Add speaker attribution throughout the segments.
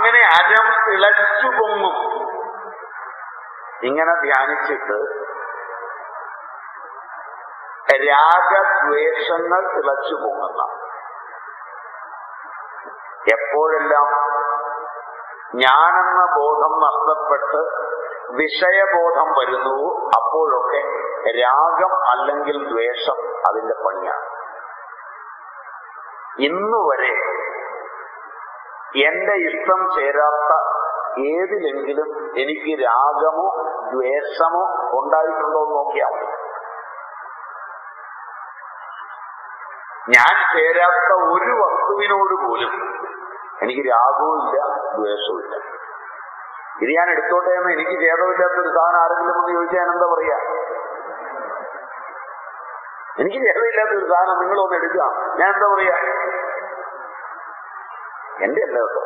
Speaker 1: അങ്ങനെ അരം തിളച്ചു പൊങ്ങും ഇങ്ങനെ ധ്യാനിച്ചിട്ട് രാഗദ്വേഷങ്ങൾ തിളച്ചു പൊങ്ങുന്ന എപ്പോഴെല്ലാം ഞാനെന്ന ബോധം നഷ്ടപ്പെട്ട് വിഷയബോധം വരുന്നുവോ അപ്പോഴൊക്കെ രാഗം അല്ലെങ്കിൽ ദ്വേഷം അതിന്റെ പണിയാണ് ഇന്നുവരെ എന്റെ ഇഷ്ടം ചേരാത്ത ഏതിലെങ്കിലും എനിക്ക് രാഗമോ ദ്വേഷമോ ഉണ്ടായിട്ടുണ്ടോ എന്ന് നോക്കിയാൽ മതി ഞാൻ ചേരാത്ത ഒരു വസ്തുവിനോട് പോലും എനിക്ക് രാഗവും ഇല്ല ദ്വേഷവും ഇല്ല ഇത് ഞാൻ എടുത്തോട്ടെ എന്ന് എനിക്ക് ഛേദമില്ലാത്ത ഒരു സാധനം ആരെങ്കിലും ഒന്ന് ചോദിച്ചാൽ ഞാൻ എന്താ പറയാ എനിക്ക് ഛേദമില്ലാത്ത ഒരു സാധനം നിങ്ങളൊന്ന് എടുക്കാം ഞാൻ എന്താ പറയാ എന്റെ അല്ല കേട്ടോ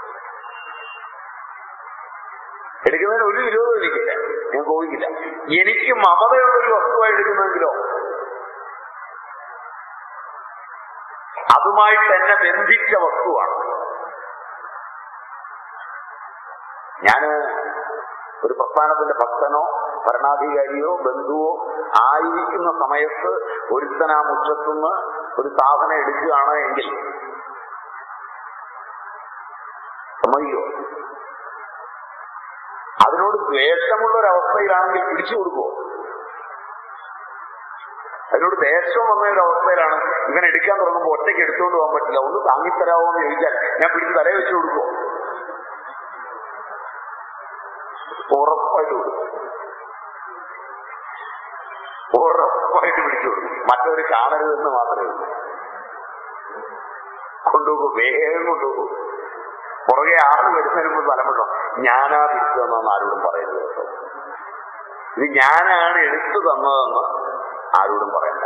Speaker 1: എടുക്കുന്നതിന് ഒരു വിരോധവും എനിക്കില്ല ഞാൻ കോപിക്കില്ല എനിക്ക് മമതയുള്ള ഒരു വസ്തുവായി എടുക്കുന്നെങ്കിലോ അതുമായിട്ട് എന്നെ ബന്ധിച്ച വസ്തുവാണ് ഞാന് ഒരു പ്രസ്ഥാനത്തിന്റെ ഭക്തനോ ഭരണാധികാരിയോ ബന്ധുവോ ആയിരിക്കുന്ന സമയത്ത് ഒരുത്തൻ ആ മുറ്റത്തുനിന്ന് ഒരു സാധനം എടുക്കുകയാണ് എങ്കിൽ സമ്മതിക്കോ അതിനോട് ദ്വേഷമുള്ള ഒരവസ്ഥയിലാണെങ്കിൽ പിടിച്ചു കൊടുക്കുമോ അതിനോട് ദേഷ്യം വന്ന ഒരു അവസ്ഥയിലാണ് ഇവൻ എടുക്കാൻ തുടങ്ങുമ്പോൾ ഒറ്റയ്ക്ക് എടുത്തുകൊണ്ട് പോകാൻ പറ്റില്ല ഒന്ന് താങ്ങിത്തരാമോ എന്ന് ചോദിച്ചാൽ ഞാൻ പിടിച്ച് തലയെ വെച്ച് കൊടുക്കുമോ ഉറപ്പായിട്ട് കൊടുക്കും ഉറപ്പായിട്ട് പിടിച്ചു കൊടുക്കും മറ്റവര് കാണരുതെന്ന് മാത്രമേ ഉള്ളൂ കൊണ്ടുപോകും വേഗം കൊണ്ടുപോകും പുറകെ ആള് വരുന്നതിന് മുമ്പ് തലമുണ്ടോ ഞാനാ തിരിച്ചു തന്നതെന്ന് ആരോടും പറയരുത് കേട്ടോ ഇത് ഞാനാണ് എടുത്തു തന്നതെന്ന് ആരോടും പറയണ്ട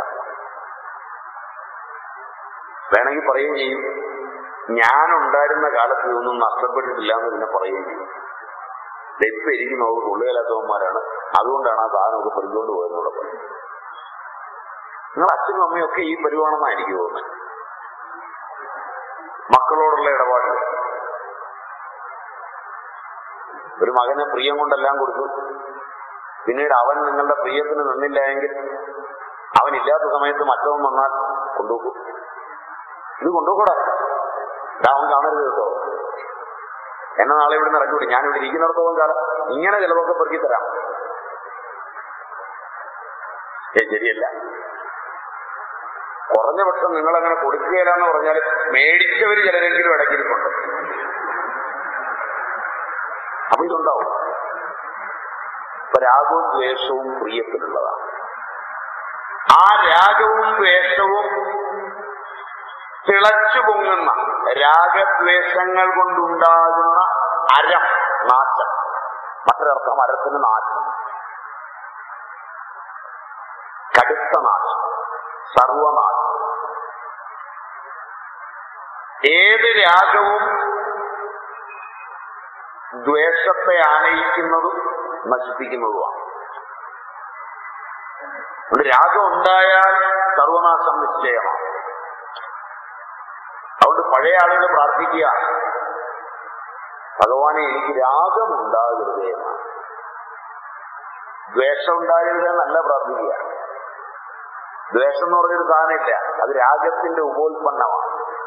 Speaker 1: വേണമെങ്കിൽ പറയുകയും ചെയ്യും ഞാൻ ഉണ്ടായിരുന്ന കാലത്ത് ഇതൊന്നും നഷ്ടപ്പെട്ടിട്ടില്ല എന്ന് പിന്നെ പറയുകയും ചെയ്യും ഇപ്പൊ ഇരിക്കുന്നത് കൊള്ളുകയില്ലാത്തവന്മാരാണ് അതുകൊണ്ടാണ് ആ സാധനമൊക്കെ പറിച്ചുകൊണ്ട് പോയെന്നുള്ള പറയും നിങ്ങൾ അച്ഛനും അമ്മയും ഒക്കെ ഈ പരിവാണെന്നാണ് എനിക്ക് തോന്നുന്നത് മക്കളോടുള്ള ഇടപാട് ഒരു മകന് പ്രിയം കൊണ്ടെല്ലാം കൊടുത്തു പിന്നീട് അവൻ നിങ്ങളുടെ പ്രിയത്തിന് നിന്നില്ല എങ്കിൽ അവൻ ഇല്ലാത്ത സമയത്ത് മറ്റവൻ വന്നാൽ കൊണ്ടുപോകും ഇത് കൊണ്ടുപോകൂടാ ഇതാ അവൻ കാണരുത് കേട്ടോ എന്നെ നാളെ ഇവിടെ നിന്ന് ഇറക്കി ഞാൻ ഇവിടെ ഇരിക്കുന്നിടത്തോളം കാലം ഇങ്ങനെ ചിലതൊക്കെ പെറുക്കി തരാം ഏ ശരിയല്ല കുറഞ്ഞ പക്ഷം നിങ്ങൾ അങ്ങനെ കൊടുക്കുകയില്ല എന്ന് പറഞ്ഞാൽ മേടിച്ചവർ ചിലരെങ്കിലും ഇടയ്ക്കിരിപ്പുണ്ട് അപ്പൊ ഇതുണ്ടാവും ഇപ്പൊ രാഗവും ദ്വേഷവും പ്രിയത്തിലുള്ളതാണ് ആ രാഗവും ദ്വേഷവും തിളച്ചു പൊങ്ങുന്ന രാഗദ്വേഷങ്ങൾ കൊണ്ടുണ്ടാകുന്ന അരം നാശം മറ്റൊരർത്ഥം അരത്തിന് നാശം കടുത്ത നാശം സർവനാശം ഏത് രാഗവും ദ്വേഷത്തെ ആനയിക്കുന്നതും നശിപ്പിക്കുന്നതുമാണ് അതുകൊണ്ട് രാഗം ഉണ്ടായാൽ സർവനാശം നിശ്ചയമാണ് അതുകൊണ്ട് പഴയ ആളുകൾ പ്രാർത്ഥിക്കുക ഭഗവാനെ എനിക്ക് രാഗം ഉണ്ടാകരുത് എന്നാണ് ദ്വേഷം ഉണ്ടാകരുത് എന്നല്ല പ്രാർത്ഥിക്കുക ദ്വേഷം എന്ന് പറഞ്ഞൊരു സാധനമില്ല അത് രാഗത്തിന്റെ ഉപോത്പന്നമാണ്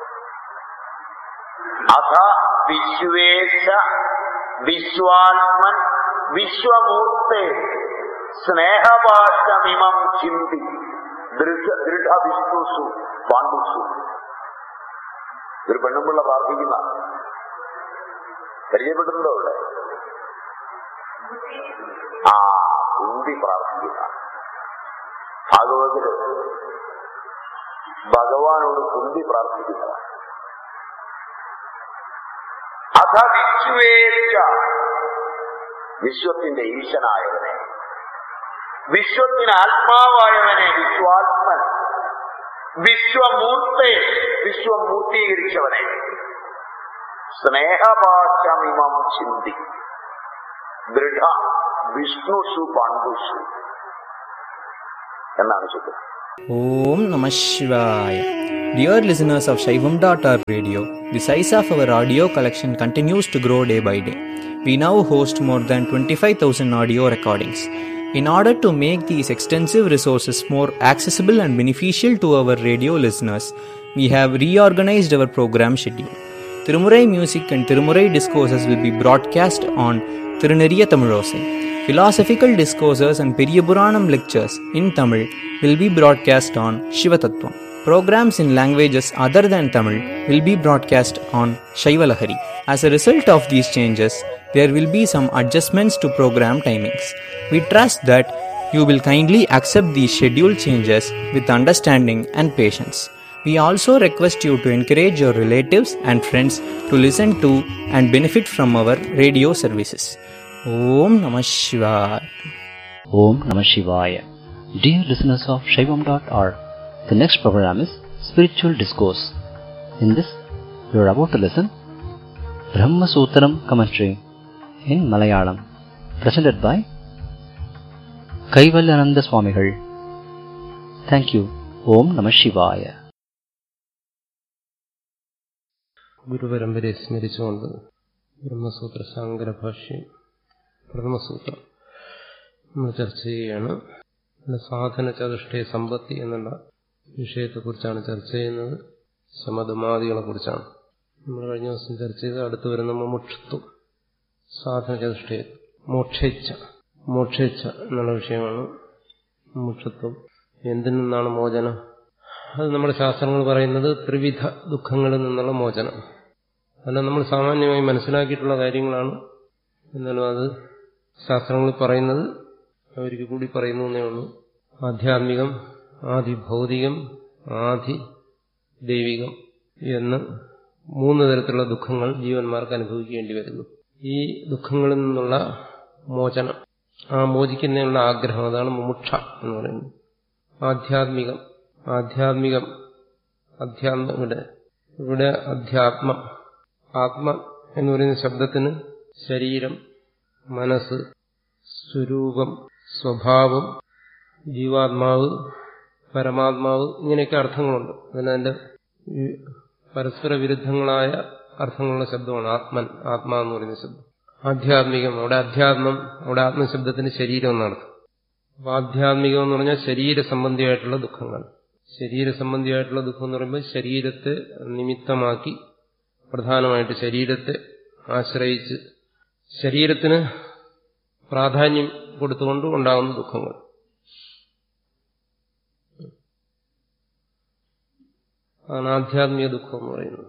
Speaker 1: അഥ വിശ്വേശ വിശ്വാത്മൻ വിശ്വമൂർത്തെ സ്നേഹപാശമിമം ചിന്തി ദൃഢ ദൃഢവിഷ്ണുസു പാണ്ഡുസു ഒരു പെണ്ണുമ്പിള്ള പ്രാർത്ഥിക്കുന്ന പരിചയപ്പെട്ടിട്ടുണ്ടോ ഇവിടെ ആ കുന്തി പ്രാർത്ഥിക്കുന്ന ഭാഗവതില് ഭഗവാനോട് കുന്തി പ്രാർത്ഥിക്കുന്നതാണ് അഥ വിശ്വേച്ച വിശ്വത്തിന്റെ ഈശനായവനെ വിശ്വത്തിന് ആത്മാവായവനെ വിശ്വാത്മൻ വിശ്വമൂർത്തെ വിശ്വമൂർത്തീകരിച്ചവനെ സ്നേഹപാശമിമം ചിന്തി ദൃഢ വിഷ്ണുഷു പാണ്ഡുഷു എന്നാണ് ചുറ്റും
Speaker 2: ഓം നമ ശിവായ Dear listeners of Shaivam.org radio, the size of our audio collection continues to grow day by day. We now host more than 25,000 audio recordings. In order to make these extensive resources more accessible and beneficial to our radio listeners, we have reorganized our program schedule. Tirumurai music and Tirumurai discourses will be broadcast on Tiruneriya Tamilosai. Philosophical discourses and Periyapuranam lectures in Tamil will be broadcast on Shivatattvam. Programs in languages other than Tamil will be broadcast on Shaivalahari. As a result of these changes, there will be some adjustments to program timings. We trust that you will kindly accept these schedule changes with understanding and patience. We also request you to encourage your relatives and friends to listen to and benefit from our radio services. Om Namah Shivaya.
Speaker 3: Om Namah Shivaya. Dear listeners of Shaivam.org, the next program is Spiritual Discourse. In this, you are about to listen Brahma Sutram commentary in Malayalam, presented by Kaivalyananda Swamigal. Thank you. Om Namah Shivaya.
Speaker 4: ഗുരുപരമ്പരയെ സ്മരിച്ചുകൊണ്ട് ബ്രഹ്മസൂത്ര സാങ്കര ഭാഷ്യം പ്രഥമസൂത്രം നമ്മൾ ചർച്ച ചെയ്യുകയാണ് സാധന ചതുഷ്ടയ സമ്പത്തി എന്നുള്ള വിഷയത്തെക്കുറിച്ചാണ് ചർച്ച ചെയ്യുന്നത് ശമതമാദികളെ കുറിച്ചാണ് നമ്മൾ കഴിഞ്ഞ ദിവസം ചർച്ച ചെയ്ത് അടുത്ത് വരുന്ന മുമുക്ഷത്വം സാധന ചതുഷ്ടയ മോക്ഷേച്ഛ മോക്ഷേച്ഛ എന്നുള്ള വിഷയമാണ് മുമുക്ഷത്വം എന്തിൽ നിന്നാണ് മോചനം അത് നമ്മുടെ ശാസ്ത്രങ്ങൾ പറയുന്നത് ത്രിവിധ ദുഃഖങ്ങളിൽ നിന്നുള്ള മോചനം അതെല്ലാം നമ്മൾ സാമാന്യമായി മനസ്സിലാക്കിയിട്ടുള്ള കാര്യങ്ങളാണ് എന്നാലും അത് ശാസ്ത്രങ്ങളിൽ പറയുന്നത് അവർക്ക് കൂടി പറയുന്നു എന്നേ ഉള്ളൂ ആധ്യാത്മികം ആദി ഭൗതികം ആദി ദൈവികം എന്ന് മൂന്ന് തരത്തിലുള്ള ദുഃഖങ്ങൾ ജീവന്മാർക്ക് അനുഭവിക്കേണ്ടി വരുന്നു ഈ ദുഃഖങ്ങളിൽ നിന്നുള്ള മോചനം ആ മോചിക്കുന്നതിനുള്ള ആഗ്രഹം അതാണ് മുമുക്ഷ എന്ന് പറയുന്നത് ആധ്യാത്മികം ആധ്യാത്മികം അധ്യാത്മം ഇവിടെ ഇവിടെ അധ്യാത്മം ആത്മ എന്ന് പറയുന്ന ശബ്ദത്തിന് ശരീരം മനസ്സ് സ്വരൂപം സ്വഭാവം ജീവാത്മാവ് പരമാത്മാവ് ഇങ്ങനെയൊക്കെ അർത്ഥങ്ങളുണ്ട് അതിനതിന്റെ പരസ്പര വിരുദ്ധങ്ങളായ അർത്ഥങ്ങളുള്ള ശബ്ദമാണ് ആത്മൻ ആത്മാ എന്ന് പറയുന്ന ശബ്ദം ആധ്യാത്മികം അവിടെ അധ്യാത്മം അവിടെ ആത്മശബ്ദത്തിന് ശരീരം എന്നർത്ഥം അപ്പൊ ആധ്യാത്മികം എന്ന് പറഞ്ഞാൽ ശരീര സംബന്ധിയായിട്ടുള്ള ദുഃഖങ്ങൾ ശരീര സംബന്ധിയായിട്ടുള്ള ദുഃഖം എന്ന് പറയുമ്പോൾ ശരീരത്തെ നിമിത്തമാക്കി പ്രധാനമായിട്ട് ശരീരത്തെ ആശ്രയിച്ച് ശരീരത്തിന് പ്രാധാന്യം കൊടുത്തുകൊണ്ട് ഉണ്ടാകുന്ന ദുഃഖങ്ങൾ അതാണ് ആധ്യാത്മിക ദുഃഖം എന്ന് പറയുന്നത്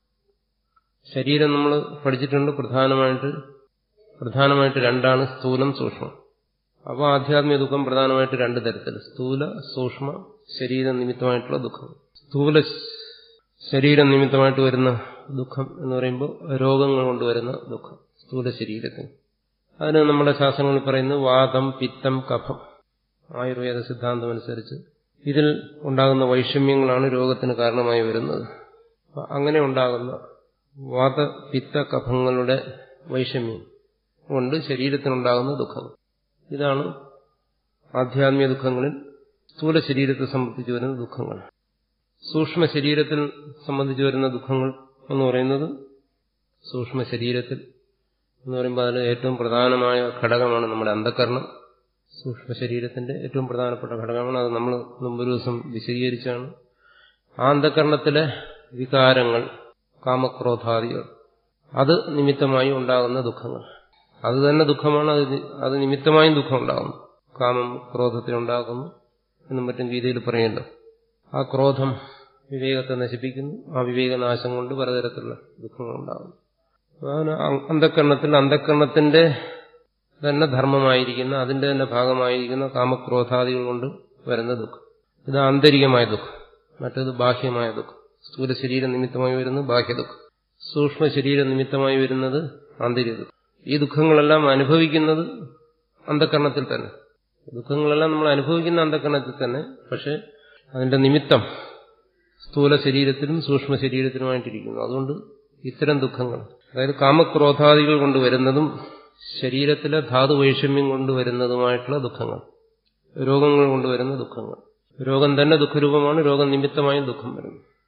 Speaker 4: ശരീരം നമ്മൾ പഠിച്ചിട്ടുണ്ട് പ്രധാനമായിട്ട് പ്രധാനമായിട്ട് രണ്ടാണ് സ്ഥൂലം സൂക്ഷ്മം അപ്പോൾ ആധ്യാത്മിക ദുഃഖം പ്രധാനമായിട്ട് രണ്ട് തരത്തിൽ സ്ഥൂല സൂക്ഷ്മ ശരീര നിമിത്തമായിട്ടുള്ള ദുഃഖം സ്ഥൂല ശരീരം നിമിത്തമായിട്ട് വരുന്ന ദുഃഖം എന്ന് പറയുമ്പോൾ രോഗങ്ങൾ കൊണ്ടുവരുന്ന ദുഃഖം സ്ഥൂല ശരീരത്തിന് അതിന് നമ്മുടെ ശാസ്ത്രങ്ങളിൽ പറയുന്നത് വാദം പിത്തം കഫം ആയുർവേദ സിദ്ധാന്തം അനുസരിച്ച് ഇതിൽ ഉണ്ടാകുന്ന വൈഷമ്യങ്ങളാണ് രോഗത്തിന് കാരണമായി വരുന്നത് അങ്ങനെ ഉണ്ടാകുന്ന വാത പിത്ത കഫങ്ങളുടെ വൈഷമ്യം കൊണ്ട് ശരീരത്തിനുണ്ടാകുന്ന ദുഃഖങ്ങൾ ഇതാണ് ആധ്യാത്മിക ദുഃഖങ്ങളിൽ സ്ഥൂല ശരീരത്തെ സംബന്ധിച്ച് വരുന്ന ദുഃഖങ്ങൾ സൂക്ഷ്മ ശരീരത്തിൽ സംബന്ധിച്ച് വരുന്ന ദുഃഖങ്ങൾ എന്ന് പറയുന്നത് സൂക്ഷ്മ ശരീരത്തിൽ എന്ന് പറയുമ്പോൾ അതിൽ ഏറ്റവും പ്രധാനമായ ഘടകമാണ് നമ്മുടെ അന്ധകരണം സൂക്ഷ്മ ശരീരത്തിന്റെ ഏറ്റവും പ്രധാനപ്പെട്ട ഘടകമാണ് അത് നമ്മൾ മുമ്പൊരു ദിവസം വിശദീകരിച്ചാണ് ആ അന്ധകരണത്തിലെ വികാരങ്ങൾ കാമക്രോധാദികൾ അത് നിമിത്തമായി ഉണ്ടാകുന്ന ദുഃഖങ്ങൾ അത് തന്നെ ദുഃഖമാണ് അത് അത് നിമിത്തമായും ദുഃഖം ഉണ്ടാകുന്നു കാമം ക്രോധത്തിലുണ്ടാകുന്നു എന്നും മറ്റും രീതിയിൽ പറയല്ലോ ആ ക്രോധം വിവേകത്തെ നശിപ്പിക്കുന്നു ആ വിവേകനാശം കൊണ്ട് പലതരത്തിലുള്ള ദുഃഖങ്ങൾ ഉണ്ടാകുന്നു അതാണ് അന്ധക്കരണത്തിൽ അന്ധക്കരണത്തിന്റെ തന്നെ ധർമ്മമായിരിക്കുന്ന അതിന്റെ തന്നെ ഭാഗമായിരിക്കുന്ന കാമക്രോധാദികൾ കൊണ്ട് വരുന്ന ദുഃഖം ഇത് ആന്തരികമായ ദുഃഖം മറ്റത് ബാഹ്യമായ ദുഃഖം സ്ഥൂല ശരീര നിമിത്തമായി വരുന്നത് ബാഹ്യദുഃഖം സൂക്ഷ്മ ശരീര നിമിത്തമായി വരുന്നത് ആന്തരിക ദുഃഖം ഈ ദുഃഖങ്ങളെല്ലാം അനുഭവിക്കുന്നത് അന്ധക്കരണത്തിൽ തന്നെ ദുഃഖങ്ങളെല്ലാം നമ്മൾ അനുഭവിക്കുന്ന അന്ധക്കരണത്തിൽ തന്നെ പക്ഷെ അതിന്റെ നിമിത്തം സ്ഥൂല ശരീരത്തിലും സൂക്ഷ്മ ശരീരത്തിലുമായിട്ടിരിക്കുന്നു അതുകൊണ്ട് ഇത്തരം ദുഃഖങ്ങൾ അതായത് കാമക്രോധാദികൾ കൊണ്ടുവരുന്നതും ശരീരത്തിലെ ധാതു വൈഷമ്യം കൊണ്ടുവരുന്നതുമായിട്ടുള്ള ദുഃഖങ്ങൾ രോഗങ്ങൾ കൊണ്ടുവരുന്ന ദുഃഖങ്ങൾ രോഗം തന്നെ ദുഃഖരൂപമാണ് രോഗം നിമിത്തമായും ദുഃഖം വരുന്നു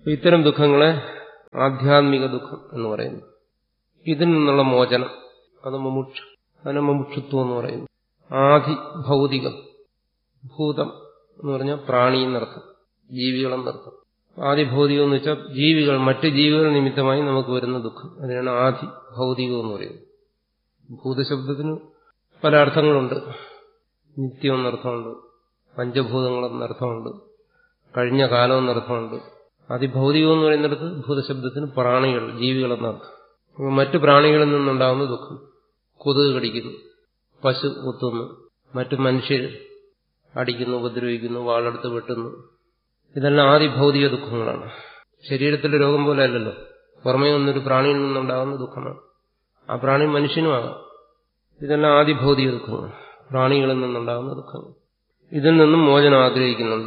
Speaker 4: ഇത്തരം ദുഃഖങ്ങളെ ആധ്യാത്മിക ദുഃഖം എന്ന് പറയുന്നു ഇതിൽ നിന്നുള്ള മോചനം അത് മുമുക്ഷ അതിനെ മുമുക്ഷത്വം എന്ന് പറയുന്നു ആദി ഭൗതികം ഭൂതം എന്ന് പറഞ്ഞാൽ പ്രാണി എന്നർത്ഥം ജീവികളെന്നർത്ഥം ആദി ഭൗതികം എന്ന് വെച്ചാൽ ജീവികൾ മറ്റ് ജീവികൾ നിമിത്തമായി നമുക്ക് വരുന്ന ദുഃഖം അതിനാണ് ആദി ഭൗതികം എന്ന് പറയുന്നത് ഭൂതശബ്ദത്തിന് പല അർത്ഥങ്ങളുണ്ട് നിത്യം എന്നർത്ഥമുണ്ട് പഞ്ചഭൂതങ്ങൾ എന്നർത്ഥമുണ്ട് കഴിഞ്ഞ കാലം എന്നർത്ഥമുണ്ട് അതിഭൗതികം എന്ന് പറയുന്നിടത്ത് ഭൂതശബ്ദത്തിന് പ്രാണികൾ ജീവികൾ എന്നർത്ഥം മറ്റു പ്രാണികളിൽ നിന്നുണ്ടാകുന്ന ദുഃഖം കൊതുക് കടിക്കുന്നു പശു കുത്തുന്നു മറ്റു മനുഷ്യർ അടിക്കുന്നു ഉപദ്രവിക്കുന്നു വാളെടുത്ത് വെട്ടുന്നു ഇതെല്ലാം ആദി ഭൗതിക ദുഃഖങ്ങളാണ് ശരീരത്തിലെ രോഗം പോലെ അല്ലല്ലോ പുറമേ ഒന്നൊരു പ്രാണിയിൽ നിന്നുണ്ടാകുന്ന ദുഃഖമാണ് ആ പ്രാണി മനുഷ്യനുമാകാം ഇതെല്ലാം ആദി ഭൗതിക ദുഃഖങ്ങൾ പ്രാണികളിൽ നിന്നുണ്ടാകുന്ന ദുഃഖങ്ങൾ ഇതിൽ നിന്നും മോചനം ആഗ്രഹിക്കുന്നുണ്ട്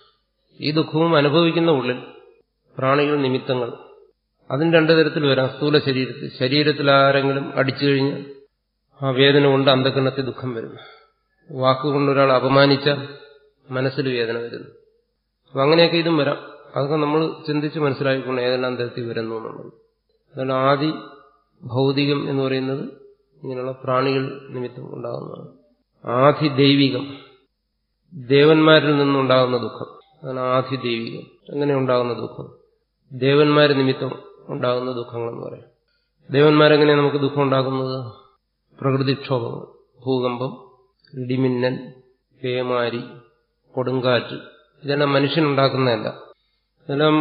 Speaker 4: ഈ ദുഃഖവും അനുഭവിക്കുന്ന ഉള്ളിൽ പ്രാണികൾ നിമിത്തങ്ങൾ അതിന് രണ്ടു തരത്തിൽ വരാം സ്ഥൂല ശരീരത്തിൽ ശരീരത്തിൽ ആരെങ്കിലും അടിച്ചു കഴിഞ്ഞ് ആ വേദന കൊണ്ട് അന്ധകരണത്തിൽ ദുഃഖം വരുന്നു വാക്കുകൊണ്ട് ഒരാൾ അപമാനിച്ചാൽ മനസ്സിൽ വേദന വരുന്നു അപ്പൊ അങ്ങനെയൊക്കെ ഇതും വരാം അതൊക്കെ നമ്മൾ ചിന്തിച്ച് മനസ്സിലാക്കിക്കൊണ്ട് ഏതെല്ലാം തരത്തിൽ വരുന്നു എന്നുള്ളത് അതാണ് ആദി ഭൗതികം എന്ന് പറയുന്നത് ഇങ്ങനെയുള്ള പ്രാണികൾ നിമിത്തം ഉണ്ടാകുന്നതാണ് ആദി ദൈവികം ദേവന്മാരിൽ നിന്നുണ്ടാകുന്ന ദുഃഖം അതാണ് ആദി ദൈവികം എങ്ങനെ ഉണ്ടാകുന്ന ദുഃഖം ദേവന്മാർ നിമിത്തം ഉണ്ടാകുന്ന ദുഃഖങ്ങളെന്ന് പറയാം ദേവന്മാരെങ്ങനെ നമുക്ക് ദുഃഖം ഉണ്ടാക്കുന്നത് പ്രകൃതിക്ഷോഭങ്ങൾ ഭൂകമ്പം ഇടിമിന്നൽ പേമാരി കൊടുങ്കാറ്റ് ഇതെല്ലാം മനുഷ്യനുണ്ടാക്കുന്നതല്ല ഇതെല്ലാം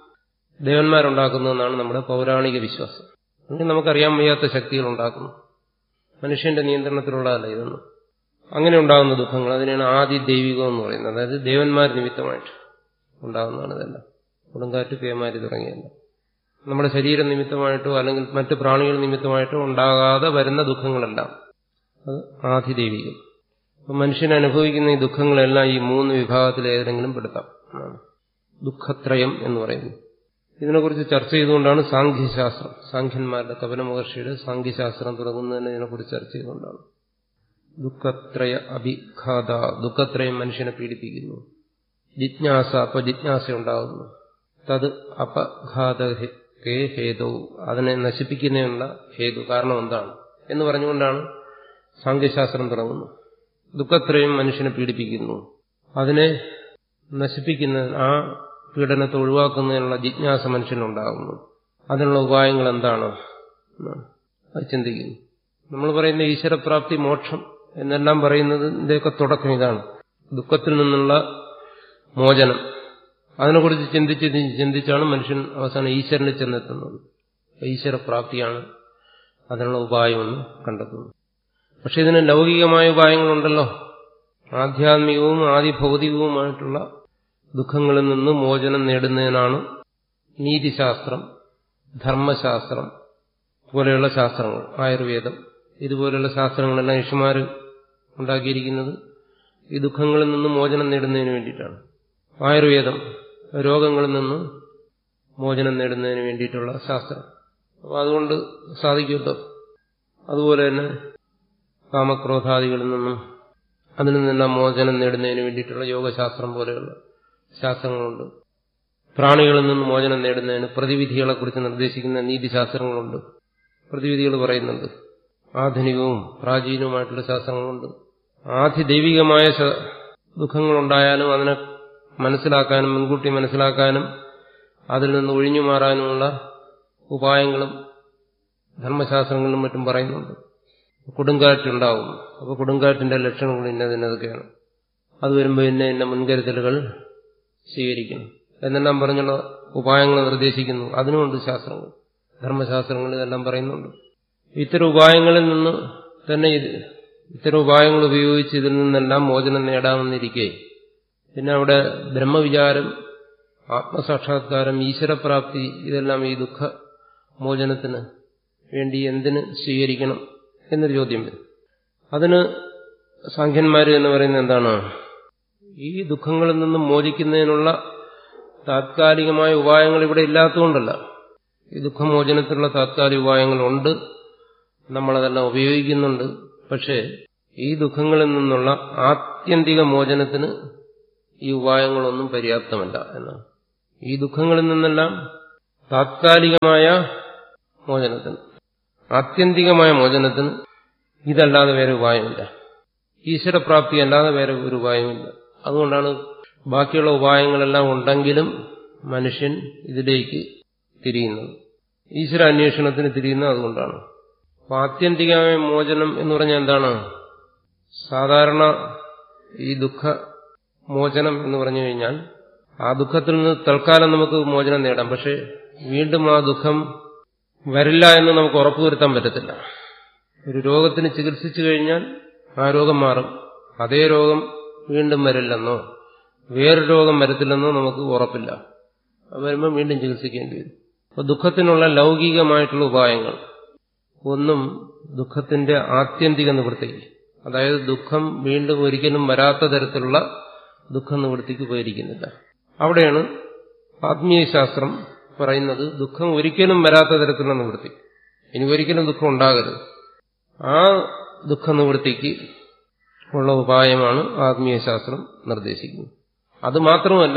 Speaker 4: ദേവന്മാരുണ്ടാക്കുന്നതെന്നാണ് നമ്മുടെ പൗരാണിക വിശ്വാസം അങ്ങനെ നമുക്കറിയാൻ വയ്യാത്ത ശക്തികൾ ഉണ്ടാക്കുന്നു മനുഷ്യന്റെ നിയന്ത്രണത്തിലുള്ളതല്ല ഇതൊന്നും അങ്ങനെ ഉണ്ടാകുന്ന ദുഃഖങ്ങൾ അതിനെയാണ് ആദി ദൈവികം എന്ന് പറയുന്നത് അതായത് ദേവന്മാർ നിമിത്തമായിട്ട് ഉണ്ടാകുന്നതാണ് ഇതെല്ലാം കൊടുങ്കാറ്റ് പേമാരി തുടങ്ങിയല്ല നമ്മുടെ ശരീരം നിമിത്തമായിട്ടോ അല്ലെങ്കിൽ മറ്റു പ്രാണികൾ നിമിത്തമായിട്ടോ ഉണ്ടാകാതെ വരുന്ന ദുഃഖങ്ങളെല്ലാം അത് ആധിദൈവികം അപ്പം മനുഷ്യൻ അനുഭവിക്കുന്ന ഈ ദുഃഖങ്ങളെല്ലാം ഈ മൂന്ന് വിഭാഗത്തിൽ ഏതെങ്കിലും പെടുത്താം എന്നാണ് ദുഃഖത്രയം എന്ന് പറയുന്നു ഇതിനെക്കുറിച്ച് ചർച്ച ചെയ്തുകൊണ്ടാണ് സാഖ്യശാസ്ത്രം സാഖ്യന്മാരുടെ കപല മഹർഷിയുടെ സാഖ്യശാസ്ത്രം തുടങ്ങുന്നതിന് ഇതിനെക്കുറിച്ച് ചർച്ച ചെയ്തുകൊണ്ടാണ് ദുഃഖത്രയ അഭിഘാത ദുഃഖത്രയം മനുഷ്യനെ പീഡിപ്പിക്കുന്നു ജിജ്ഞാസ അപ്പൊ ജിജ്ഞാസ ഉണ്ടാകുന്നു തത് അപഘാതകേ ഹേതു അതിനെ നശിപ്പിക്കുന്നതിനുള്ള ഹേതു കാരണം എന്താണ് എന്ന് പറഞ്ഞുകൊണ്ടാണ് സാങ്കേശാസ്ത്രം തുടങ്ങുന്നത് ദുഃഖത്രയും മനുഷ്യനെ പീഡിപ്പിക്കുന്നു അതിനെ നശിപ്പിക്കുന്ന ആ പീഡനത്തെ ഒഴിവാക്കുന്നതിനുള്ള ജിജ്ഞാസ മനുഷ്യനുണ്ടാകുന്നു അതിനുള്ള ഉപായങ്ങൾ എന്താണ് അത് ചിന്തിക്കുന്നു നമ്മൾ പറയുന്ന ഈശ്വരപ്രാപ്തി മോക്ഷം എന്നെല്ലാം പറയുന്നതിന്റെയൊക്കെ തുടക്കം ഇതാണ് ദുഃഖത്തിൽ നിന്നുള്ള മോചനം അതിനെക്കുറിച്ച് ചിന്തിച്ച് ചിന്തിച്ചാണ് മനുഷ്യൻ അവസാനം ഈശ്വരനിൽ ചെന്നെത്തുന്നത് ഈശ്വരപ്രാപ്തിയാണ് അതിനുള്ള ഉപായമെന്ന് കണ്ടെത്തുന്നത് പക്ഷെ ഇതിന് ലൗകികമായ ഉപായങ്ങളുണ്ടല്ലോ ആധ്യാത്മികവും ആദിഭൗതികവുമായിട്ടുള്ള ദുഃഖങ്ങളിൽ നിന്ന് മോചനം നേടുന്നതിനാണ് നീതിശാസ്ത്രം ധർമ്മശാസ്ത്രം പോലെയുള്ള ശാസ്ത്രങ്ങൾ ആയുർവേദം ഇതുപോലെയുള്ള ശാസ്ത്രങ്ങളെല്ലാം ഋഷിമാർ ഉണ്ടാക്കിയിരിക്കുന്നത് ഈ ദുഃഖങ്ങളിൽ നിന്ന് മോചനം നേടുന്നതിന് വേണ്ടിയിട്ടാണ് ആയുർവേദം രോഗങ്ങളിൽ നിന്ന് മോചനം നേടുന്നതിന് വേണ്ടിയിട്ടുള്ള ശാസ്ത്രം അപ്പോൾ അതുകൊണ്ട് സാധിക്കുമല്ലോ അതുപോലെ തന്നെ കാമക്രോധാദികളിൽ നിന്നും അതിൽ നിന്നെല്ലാം മോചനം നേടുന്നതിന് വേണ്ടിയിട്ടുള്ള യോഗശാസ്ത്രം പോലെയുള്ള ശാസ്ത്രങ്ങളുണ്ട് പ്രാണികളിൽ നിന്ന് മോചനം നേടുന്നതിന് പ്രതിവിധികളെക്കുറിച്ച് നിർദ്ദേശിക്കുന്ന നീതിശാസ്ത്രങ്ങളുണ്ട് പ്രതിവിധികൾ പറയുന്നുണ്ട് ആധുനികവും പ്രാചീനവുമായിട്ടുള്ള ശാസ്ത്രങ്ങളുണ്ട് ആധിദൈവികമായ ദുഃഖങ്ങളുണ്ടായാലും അതിനെ മനസ്സിലാക്കാനും മുൻകൂട്ടി മനസ്സിലാക്കാനും അതിൽ നിന്ന് ഒഴിഞ്ഞു മാറാനുമുള്ള ഉപായങ്ങളും ധർമ്മശാസ്ത്രങ്ങളിലും മറ്റും പറയുന്നുണ്ട് കൊടുങ്കാറ്റുണ്ടാവും അപ്പോൾ കൊടുങ്കാറ്റിന്റെ ലക്ഷണങ്ങൾ ഇന്നതിനതൊക്കെയാണ് അത് വരുമ്പോൾ ഇന്ന ഇന്ന മുൻകരുതലുകൾ സ്വീകരിക്കണം എന്നെല്ലാം പറഞ്ഞുള്ള ഉപായങ്ങൾ നിർദ്ദേശിക്കുന്നു അതിനുമുണ്ട് ശാസ്ത്രങ്ങൾ ധർമ്മശാസ്ത്രങ്ങൾ ഇതെല്ലാം പറയുന്നുണ്ട് ഇത്തരം ഉപായങ്ങളിൽ നിന്ന് തന്നെ ഇത് ഇത്തരം ഉപായങ്ങൾ ഉപയോഗിച്ച് ഇതിൽ നിന്നെല്ലാം മോചനം നേടാമെന്നിരിക്കെ പിന്നെ അവിടെ ബ്രഹ്മവിചാരം ആത്മസാക്ഷാത്കാരം ഈശ്വരപ്രാപ്തി ഇതെല്ലാം ഈ ദുഃഖ മോചനത്തിന് വേണ്ടി എന്തിന് സ്വീകരിക്കണം എന്നൊരു ചോദ്യം വരും അതിന് സാഖ്യന്മാർ എന്ന് പറയുന്നത് എന്താണ് ഈ ദുഃഖങ്ങളിൽ നിന്നും മോചിക്കുന്നതിനുള്ള താത്കാലികമായ ഉപായങ്ങൾ ഇവിടെ ഇല്ലാത്തതുകൊണ്ടല്ല ഈ ദുഃഖമോചനത്തിനുള്ള താത്കാലിക ഉപായങ്ങളുണ്ട് നമ്മളതെല്ലാം ഉപയോഗിക്കുന്നുണ്ട് പക്ഷേ ഈ ദുഃഖങ്ങളിൽ നിന്നുള്ള ആത്യന്തിക മോചനത്തിന് ഈ ഉപായങ്ങളൊന്നും പര്യാപ്തമല്ല എന്നാണ് ഈ ദുഃഖങ്ങളിൽ നിന്നെല്ലാം താത്കാലികമായ മോചനത്തിന് ആത്യന്തികമായ മോചനത്തിന് ഇതല്ലാതെ വേറെ ഉപായമില്ല ഈശ്വരപ്രാപ്തി അല്ലാതെ വേറെ ഒരു ഉപായമില്ല അതുകൊണ്ടാണ് ബാക്കിയുള്ള ഉപായങ്ങളെല്ലാം ഉണ്ടെങ്കിലും മനുഷ്യൻ ഇതിലേക്ക് തിരിയുന്നത് ഈശ്വര അന്വേഷണത്തിന് തിരിയുന്നത് അതുകൊണ്ടാണ് അപ്പൊ ആത്യന്തികമായ മോചനം എന്ന് പറഞ്ഞാൽ എന്താണ് സാധാരണ ഈ ദുഃഖ മോചനം എന്ന് പറഞ്ഞു കഴിഞ്ഞാൽ ആ ദുഃഖത്തിൽ നിന്ന് തൽക്കാലം നമുക്ക് മോചനം നേടാം പക്ഷെ വീണ്ടും ആ ദുഃഖം വരില്ല എന്ന് നമുക്ക് ഉറപ്പുവരുത്താൻ പറ്റത്തില്ല ഒരു രോഗത്തിന് ചികിത്സിച്ചു കഴിഞ്ഞാൽ ആ രോഗം മാറും അതേ രോഗം വീണ്ടും വരില്ലെന്നോ വേറൊരു രോഗം വരത്തില്ലെന്നോ നമുക്ക് ഉറപ്പില്ല അത് വരുമ്പോൾ വീണ്ടും ചികിത്സിക്കേണ്ടി വരും അപ്പൊ ദുഃഖത്തിനുള്ള ലൗകികമായിട്ടുള്ള ഉപായങ്ങൾ ഒന്നും ദുഃഖത്തിന്റെ ആത്യന്തിക നിവൃത്തിക്ക് അതായത് ദുഃഖം വീണ്ടും ഒരിക്കലും വരാത്ത തരത്തിലുള്ള ദുഃഖ നിവൃത്തിക്ക് പോയിരിക്കുന്നില്ല അവിടെയാണ് ആത്മീയശാസ്ത്രം പറയുന്നത് ദുഃഖം ഒരിക്കലും വരാത്ത തരത്തിലുള്ള നിവൃത്തി ഇനി ഒരിക്കലും ദുഃഖം ഉണ്ടാകരുത് ആ ദുഃഖ നിവൃത്തിക്ക് ഉള്ള ഉപായമാണ് ആത്മീയശാസ്ത്രം നിർദ്ദേശിക്കുന്നത് അത് മാത്രമല്ല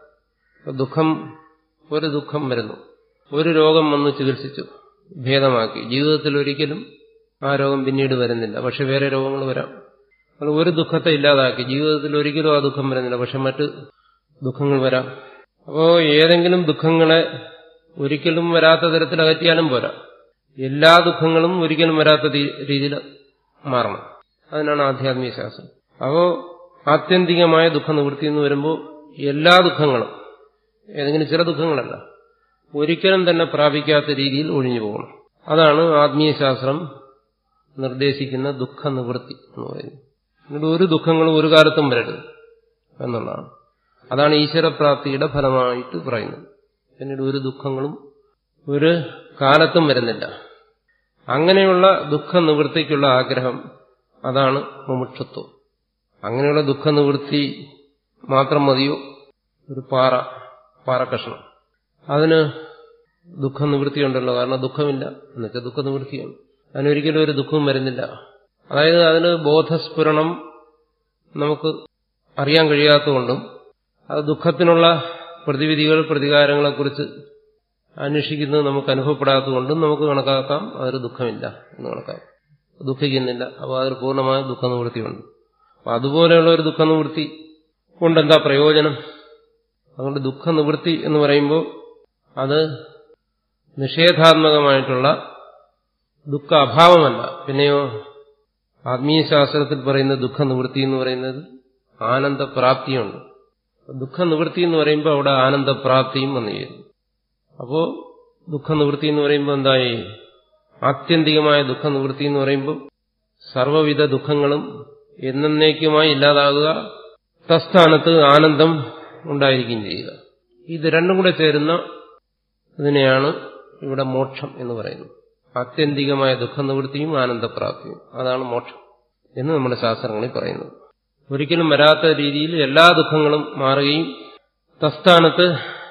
Speaker 4: ദുഃഖം ഒരു ദുഃഖം വരുന്നു ഒരു രോഗം വന്ന് ചികിത്സിച്ചു ഭേദമാക്കി ജീവിതത്തിൽ ഒരിക്കലും ആ രോഗം പിന്നീട് വരുന്നില്ല പക്ഷെ വേറെ രോഗങ്ങൾ വരാം അത് ഒരു ദുഃഖത്തെ ഇല്ലാതാക്കി ജീവിതത്തിൽ ഒരിക്കലും ആ ദുഃഖം വരുന്നില്ല പക്ഷെ മറ്റ് ദുഃഖങ്ങൾ വരാം അപ്പോ ഏതെങ്കിലും ദുഃഖങ്ങളെ ഒരിക്കലും വരാത്ത തരത്തിൽ അകറ്റിയാലും പോരാ എല്ലാ ദുഃഖങ്ങളും ഒരിക്കലും വരാത്ത രീതിയിൽ മാറണം അതിനാണ് ആധ്യാത്മിക ശാസ്ത്രം അപ്പോ ആത്യന്തികമായ ദുഃഖ നിവൃത്തി എന്ന് വരുമ്പോൾ എല്ലാ ദുഃഖങ്ങളും ഏതെങ്കിലും ചില ദുഃഖങ്ങളല്ല ഒരിക്കലും തന്നെ പ്രാപിക്കാത്ത രീതിയിൽ ഒഴിഞ്ഞു പോകണം അതാണ് ആത്മീയ ശാസ്ത്രം നിർദ്ദേശിക്കുന്ന ദുഃഖ നിവൃത്തി എന്ന് പറയുന്നത് എന്നിട്ട് ഒരു ദുഃഖങ്ങളും ഒരു കാലത്തും വരരുത് എന്നുള്ളതാണ് അതാണ് ഈശ്വരപ്രാപ്തിയുടെ ഫലമായിട്ട് പറയുന്നത് പിന്നീട് ഒരു ദുഃഖങ്ങളും ഒരു കാലത്തും വരുന്നില്ല അങ്ങനെയുള്ള ദുഃഖ നിവൃത്തിക്കുള്ള ആഗ്രഹം അതാണ് മുമുക്ഷത്വം അങ്ങനെയുള്ള ദുഃഖ നിവൃത്തി മാത്രം മതിയോ ഒരു പാറ പാറക്കഷ്ണം അതിന് ദുഃഖ നിവൃത്തിയുണ്ടല്ലോ കാരണം ദുഃഖമില്ല എന്നുവെച്ചാൽ ദുഃഖ നിവൃത്തിയാണ് അതിനൊരിക്കലും ഒരു ദുഃഖവും വരുന്നില്ല അതായത് അതിന് ബോധസ്ഫുരണം നമുക്ക് അറിയാൻ കഴിയാത്തതുകൊണ്ടും അത് ദുഃഖത്തിനുള്ള പ്രതിവിധികൾ പ്രതികാരങ്ങളെക്കുറിച്ച് അന്വേഷിക്കുന്നത് നമുക്ക് അനുഭവപ്പെടാത്തതുകൊണ്ടും നമുക്ക് കണക്കാക്കാം അതൊരു ദുഃഖമില്ല എന്ന് കണക്കാക്കാം ദുഃഖിക്കുന്നില്ല അപ്പോൾ അതിൽ പൂർണ്ണമായ ദുഃഖ നിവൃത്തിയുണ്ട് അപ്പൊ അതുപോലെയുള്ള ഒരു ദുഃഖ നിവൃത്തി കൊണ്ടെന്താ പ്രയോജനം അതുകൊണ്ട് ദുഃഖ നിവൃത്തി എന്ന് പറയുമ്പോൾ അത് നിഷേധാത്മകമായിട്ടുള്ള ദുഃഖ അഭാവമല്ല പിന്നെയോ ആത്മീയ ശാസ്ത്രത്തിൽ പറയുന്ന ദുഃഖ നിവൃത്തി എന്ന് പറയുന്നത് ആനന്ദപ്രാപ്തിയുണ്ട് ദുഃഖ നിവൃത്തി എന്ന് പറയുമ്പോൾ അവിടെ ആനന്ദപ്രാപ്തിയും വന്നു ചേരും അപ്പോ ദുഃഖ നിവൃത്തി എന്ന് പറയുമ്പോൾ എന്തായി ആത്യന്തികമായ ദുഃഖ നിവൃത്തി എന്ന് പറയുമ്പോൾ സർവവിധ ദുഃഖങ്ങളും എന്നേക്കുമായി ഇല്ലാതാകുക തസ്ഥാനത്ത് ആനന്ദം ഉണ്ടായിരിക്കുകയും ചെയ്യുക ഇത് രണ്ടും കൂടെ ചേരുന്ന ഇതിനെയാണ് ഇവിടെ മോക്ഷം എന്ന് പറയുന്നത് ആത്യന്തികമായ ദുഃഖ നിവൃത്തിയും ആനന്ദപ്രാപ്തിയും അതാണ് മോക്ഷം എന്ന് നമ്മുടെ ശാസ്ത്രങ്ങളിൽ പറയുന്നത് ഒരിക്കലും വരാത്ത രീതിയിൽ എല്ലാ ദുഃഖങ്ങളും മാറുകയും തസ്ഥാനത്ത്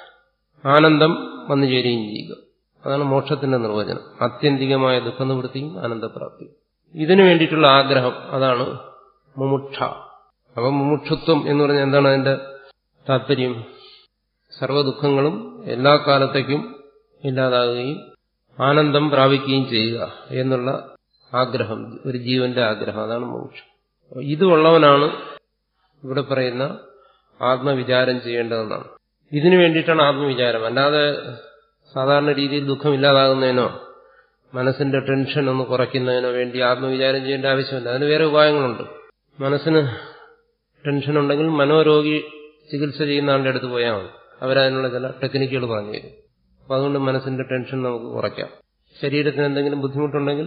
Speaker 4: ആനന്ദം വന്നു ചേരുകയും ചെയ്യുക അതാണ് മോക്ഷത്തിന്റെ നിർവചനം ആത്യന്തികമായ ദുഃഖനിവൃത്തിയും ആനന്ദപ്രാപ്തിയും ഇതിനു വേണ്ടിയിട്ടുള്ള ആഗ്രഹം അതാണ് മുമുക്ഷ അപ്പൊ മുമുക്ഷുത്വം എന്ന് പറഞ്ഞാൽ എന്താണ് അതിന്റെ താല്പര്യം സർവ്വദുഃഖങ്ങളും എല്ലാ കാലത്തേക്കും ഇല്ലാതാകുകയും ആനന്ദം പ്രാപിക്കുകയും ചെയ്യുക എന്നുള്ള ആഗ്രഹം ഒരു ജീവന്റെ ആഗ്രഹം അതാണ് മോക്ഷം ഇതുള്ളവനാണ് ഇവിടെ പറയുന്ന ആത്മവിചാരം ചെയ്യേണ്ടതെന്നാണ് ഇതിനു വേണ്ടിയിട്ടാണ് ആത്മവിചാരം അല്ലാതെ സാധാരണ രീതിയിൽ ദുഃഖമില്ലാതാകുന്നതിനോ മനസ്സിന്റെ ടെൻഷൻ ഒന്ന് കുറയ്ക്കുന്നതിനോ വേണ്ടി ആത്മവിചാരം ചെയ്യേണ്ട ആവശ്യമില്ല അതിന് വേറെ ഉപായങ്ങളുണ്ട് മനസ്സിന് ടെൻഷൻ ഉണ്ടെങ്കിൽ മനോരോഗി ചികിത്സ ചെയ്യുന്ന ആളുടെ അടുത്ത് പോയാൽ മതി അവരതിനുള്ള ചില ടെക്നിക്കുകൾ പറഞ്ഞു തരും അപ്പം അതുകൊണ്ട് മനസ്സിന്റെ ടെൻഷൻ നമുക്ക് കുറയ്ക്കാം ശരീരത്തിന് എന്തെങ്കിലും ബുദ്ധിമുട്ടുണ്ടെങ്കിൽ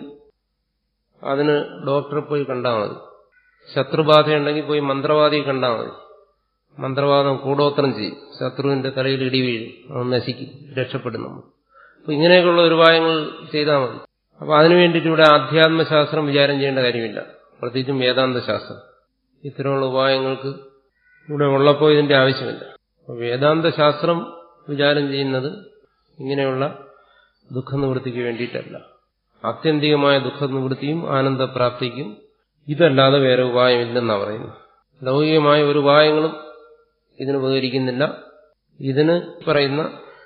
Speaker 4: അതിന് ഡോക്ടറെ പോയി കണ്ടാൽ മതി ശത്രുബാധയുണ്ടെങ്കിൽ പോയി മന്ത്രവാദിയെ കണ്ടാൽ മതി മന്ത്രവാദം കൂടോത്രം ചെയ്യും ശത്രുവിന്റെ തലയിൽ ഇടി വീഴും അവൻ നശിക്കും രക്ഷപ്പെടുന്നു അപ്പൊ ഇങ്ങനെയൊക്കെയുള്ള ഉപായങ്ങൾ ചെയ്താൽ മതി അപ്പൊ അതിനു വേണ്ടിയിട്ട് ഇവിടെ ആധ്യാത്മശാസ്ത്രം വിചാരം ചെയ്യേണ്ട കാര്യമില്ല പ്രത്യേകിച്ചും വേദാന്ത ശാസ്ത്രം ഇത്തരമുള്ള ഉപായങ്ങൾക്ക് ഇവിടെ ഉള്ളപ്പോൾ ഇതിന്റെ ആവശ്യമില്ല അപ്പൊ വേദാന്ത ശാസ്ത്രം വിചാരം ചെയ്യുന്നത് ഇങ്ങനെയുള്ള ദുഃഖനിവൃത്തിക്ക് വേണ്ടിയിട്ടല്ല ആത്യന്തികമായ ദുഃഖനിവൃത്തിയും ആനന്ദപ്രാപ്തിക്കും ഇതല്ലാതെ വേറെ ഉപായമില്ലെന്നാണ് പറയുന്നത് ലൗകികമായ ഒരു ഉപായങ്ങളും ഇതിന് ഉപകരിക്കുന്നില്ല ഇതിന് പറയുന്ന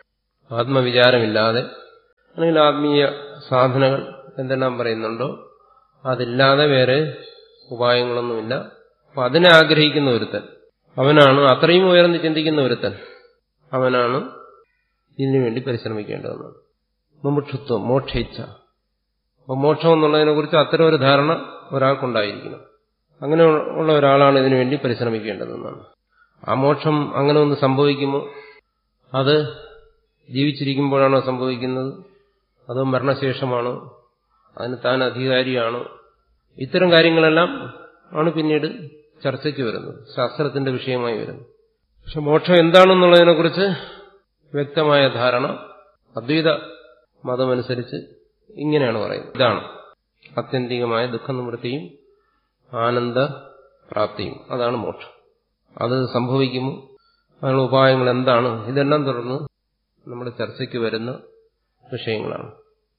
Speaker 4: ആത്മവിചാരമില്ലാതെ അല്ലെങ്കിൽ ആത്മീയ സാധനകൾ എന്തെല്ലാം പറയുന്നുണ്ടോ അതില്ലാതെ വേറെ ഉപായങ്ങളൊന്നുമില്ല അപ്പൊ അതിനെ ആഗ്രഹിക്കുന്ന ഒരുത്തൻ അവനാണ് അത്രയും ഉയർന്ന് ചിന്തിക്കുന്ന ഒരുത്തൻ അവനാണ് ഇതിനു വേണ്ടി പരിശ്രമിക്കേണ്ടതെന്നാണ് മുമുക്ഷുത്വം മോക്ഷയിച്ച അപ്പൊ മോക്ഷം എന്നുള്ളതിനെ കുറിച്ച് അത്തരം ഒരു ധാരണ ഒരാൾക്കുണ്ടായിരിക്കണം അങ്ങനെ ഉള്ള ഒരാളാണ് ഇതിനു വേണ്ടി പരിശ്രമിക്കേണ്ടതെന്നാണ് ആ മോക്ഷം അങ്ങനെ ഒന്ന് സംഭവിക്കുമോ അത് ജീവിച്ചിരിക്കുമ്പോഴാണോ സംഭവിക്കുന്നത് അതോ മരണശേഷമാണോ അതിന് താൻ അധികാരിയാണോ ഇത്തരം കാര്യങ്ങളെല്ലാം ആണ് പിന്നീട് ചർച്ചയ്ക്ക് വരുന്നത് ശാസ്ത്രത്തിന്റെ വിഷയമായി വരുന്നത് പക്ഷെ മോക്ഷം എന്താണെന്നുള്ളതിനെക്കുറിച്ച് വ്യക്തമായ ധാരണ അദ്വൈത മതമനുസരിച്ച് ഇങ്ങനെയാണ് പറയുന്നത് ഇതാണ് ആത്യന്തികമായ ദുഃഖനിവൃത്തിയും ആനന്ദ പ്രാപ്തിയും അതാണ് മോക്ഷം അത് സംഭവിക്കുമോ അതിനുള്ള ഉപായങ്ങൾ എന്താണ് ഇതെല്ലാം തുടർന്ന് നമ്മുടെ ചർച്ചയ്ക്ക് വരുന്ന വിഷയങ്ങളാണ്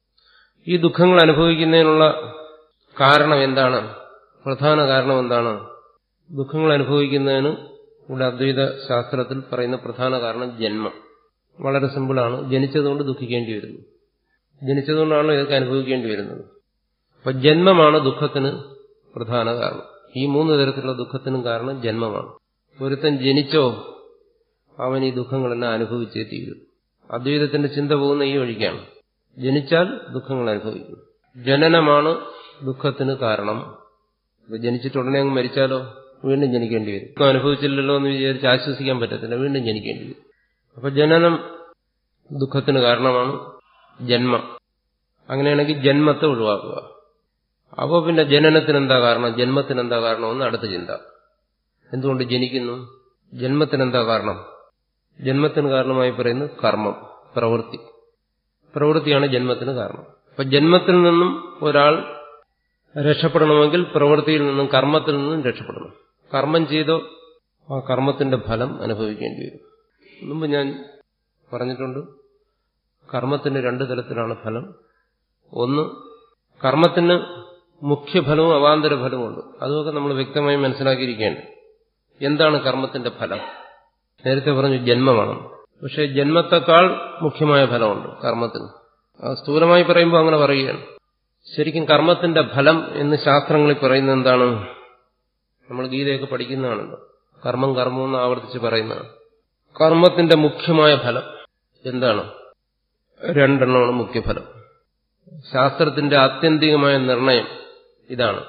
Speaker 4: ഈ ദുഃഖങ്ങൾ അനുഭവിക്കുന്നതിനുള്ള കാരണം എന്താണ് പ്രധാന കാരണം എന്താണ് ദുഃഖങ്ങൾ അനുഭവിക്കുന്നതിന് ഇവിടെ അദ്വൈത ശാസ്ത്രത്തിൽ പറയുന്ന പ്രധാന കാരണം ജന്മം വളരെ സിമ്പിളാണ് ജനിച്ചതുകൊണ്ട് ദുഃഖിക്കേണ്ടി വരുന്നു ജനിച്ചതുകൊണ്ടാണ് ഇതൊക്കെ അനുഭവിക്കേണ്ടി വരുന്നത് അപ്പൊ ജന്മമാണ് ദുഃഖത്തിന് പ്രധാന കാരണം ഈ മൂന്ന് തരത്തിലുള്ള ദുഃഖത്തിനും കാരണം ജന്മമാണ് ഒരുത്തൻ ജനിച്ചോ അവൻ ഈ ദുഃഖങ്ങളെല്ലാം അനുഭവിച്ചേ തീരും അദ്വൈതത്തിന്റെ ചിന്ത പോകുന്ന ഈ വഴിക്കാണ് ജനിച്ചാൽ ദുഃഖങ്ങൾ അനുഭവിക്കും ജനനമാണ് ദുഃഖത്തിന് കാരണം ജനിച്ചിട്ട് ഉടനെ അങ്ങ് മരിച്ചാലോ വീണ്ടും ജനിക്കേണ്ടി വരും ദുഃഖം അനുഭവിച്ചില്ലല്ലോ എന്ന് വിചാരിച്ച് ആശ്വസിക്കാൻ പറ്റത്തില്ല വീണ്ടും ജനിക്കേണ്ടി വരും അപ്പൊ ജനനം ദുഃഖത്തിന് കാരണമാണ് ജന്മം അങ്ങനെയാണെങ്കിൽ ജന്മത്തെ ഒഴിവാക്കുക അപ്പോൾ പിന്നെ ജനനത്തിന് എന്താ കാരണം ജന്മത്തിന് എന്താ കാരണമെന്ന് അടുത്ത ചിന്ത എന്തുകൊണ്ട് ജനിക്കുന്നു ജന്മത്തിന് എന്താ കാരണം ജന്മത്തിന് കാരണമായി പറയുന്നത് കർമ്മം പ്രവൃത്തി പ്രവൃത്തിയാണ് ജന്മത്തിന് കാരണം അപ്പൊ ജന്മത്തിൽ നിന്നും ഒരാൾ രക്ഷപ്പെടണമെങ്കിൽ പ്രവൃത്തിയിൽ നിന്നും കർമ്മത്തിൽ നിന്നും രക്ഷപ്പെടണം കർമ്മം ചെയ്തോ ആ കർമ്മത്തിന്റെ ഫലം അനുഭവിക്കേണ്ടി വരും മുമ്പ് ഞാൻ പറഞ്ഞിട്ടുണ്ട് കർമ്മത്തിന് രണ്ട് തരത്തിലാണ് ഫലം ഒന്ന് കർമ്മത്തിന് മുഖ്യഫലവും അവാന്തര ഫലവും ഉണ്ട് അതുമൊക്കെ നമ്മൾ വ്യക്തമായി മനസ്സിലാക്കിയിരിക്കേണ്ടത് എന്താണ് കർമ്മത്തിന്റെ ഫലം നേരത്തെ പറഞ്ഞു ജന്മമാണ് പക്ഷെ ജന്മത്തെക്കാൾ മുഖ്യമായ ഫലമുണ്ട് കർമ്മത്തിന് സ്ഥൂലമായി പറയുമ്പോൾ അങ്ങനെ പറയുകയാണ് ശരിക്കും കർമ്മത്തിന്റെ ഫലം എന്ന് ശാസ്ത്രങ്ങളിൽ പറയുന്നത് എന്താണ് നമ്മൾ ഗീതയൊക്കെ പഠിക്കുന്നതാണല്ലോ കർമ്മം കർമ്മം എന്ന് ആവർത്തിച്ച് പറയുന്നതാണ് കർമ്മത്തിന്റെ മുഖ്യമായ ഫലം എന്താണ് രണ്ടെണ്ണമാണ് മുഖ്യഫലം ശാസ്ത്രത്തിന്റെ ആത്യന്തികമായ നിർണയം ഇതാണ്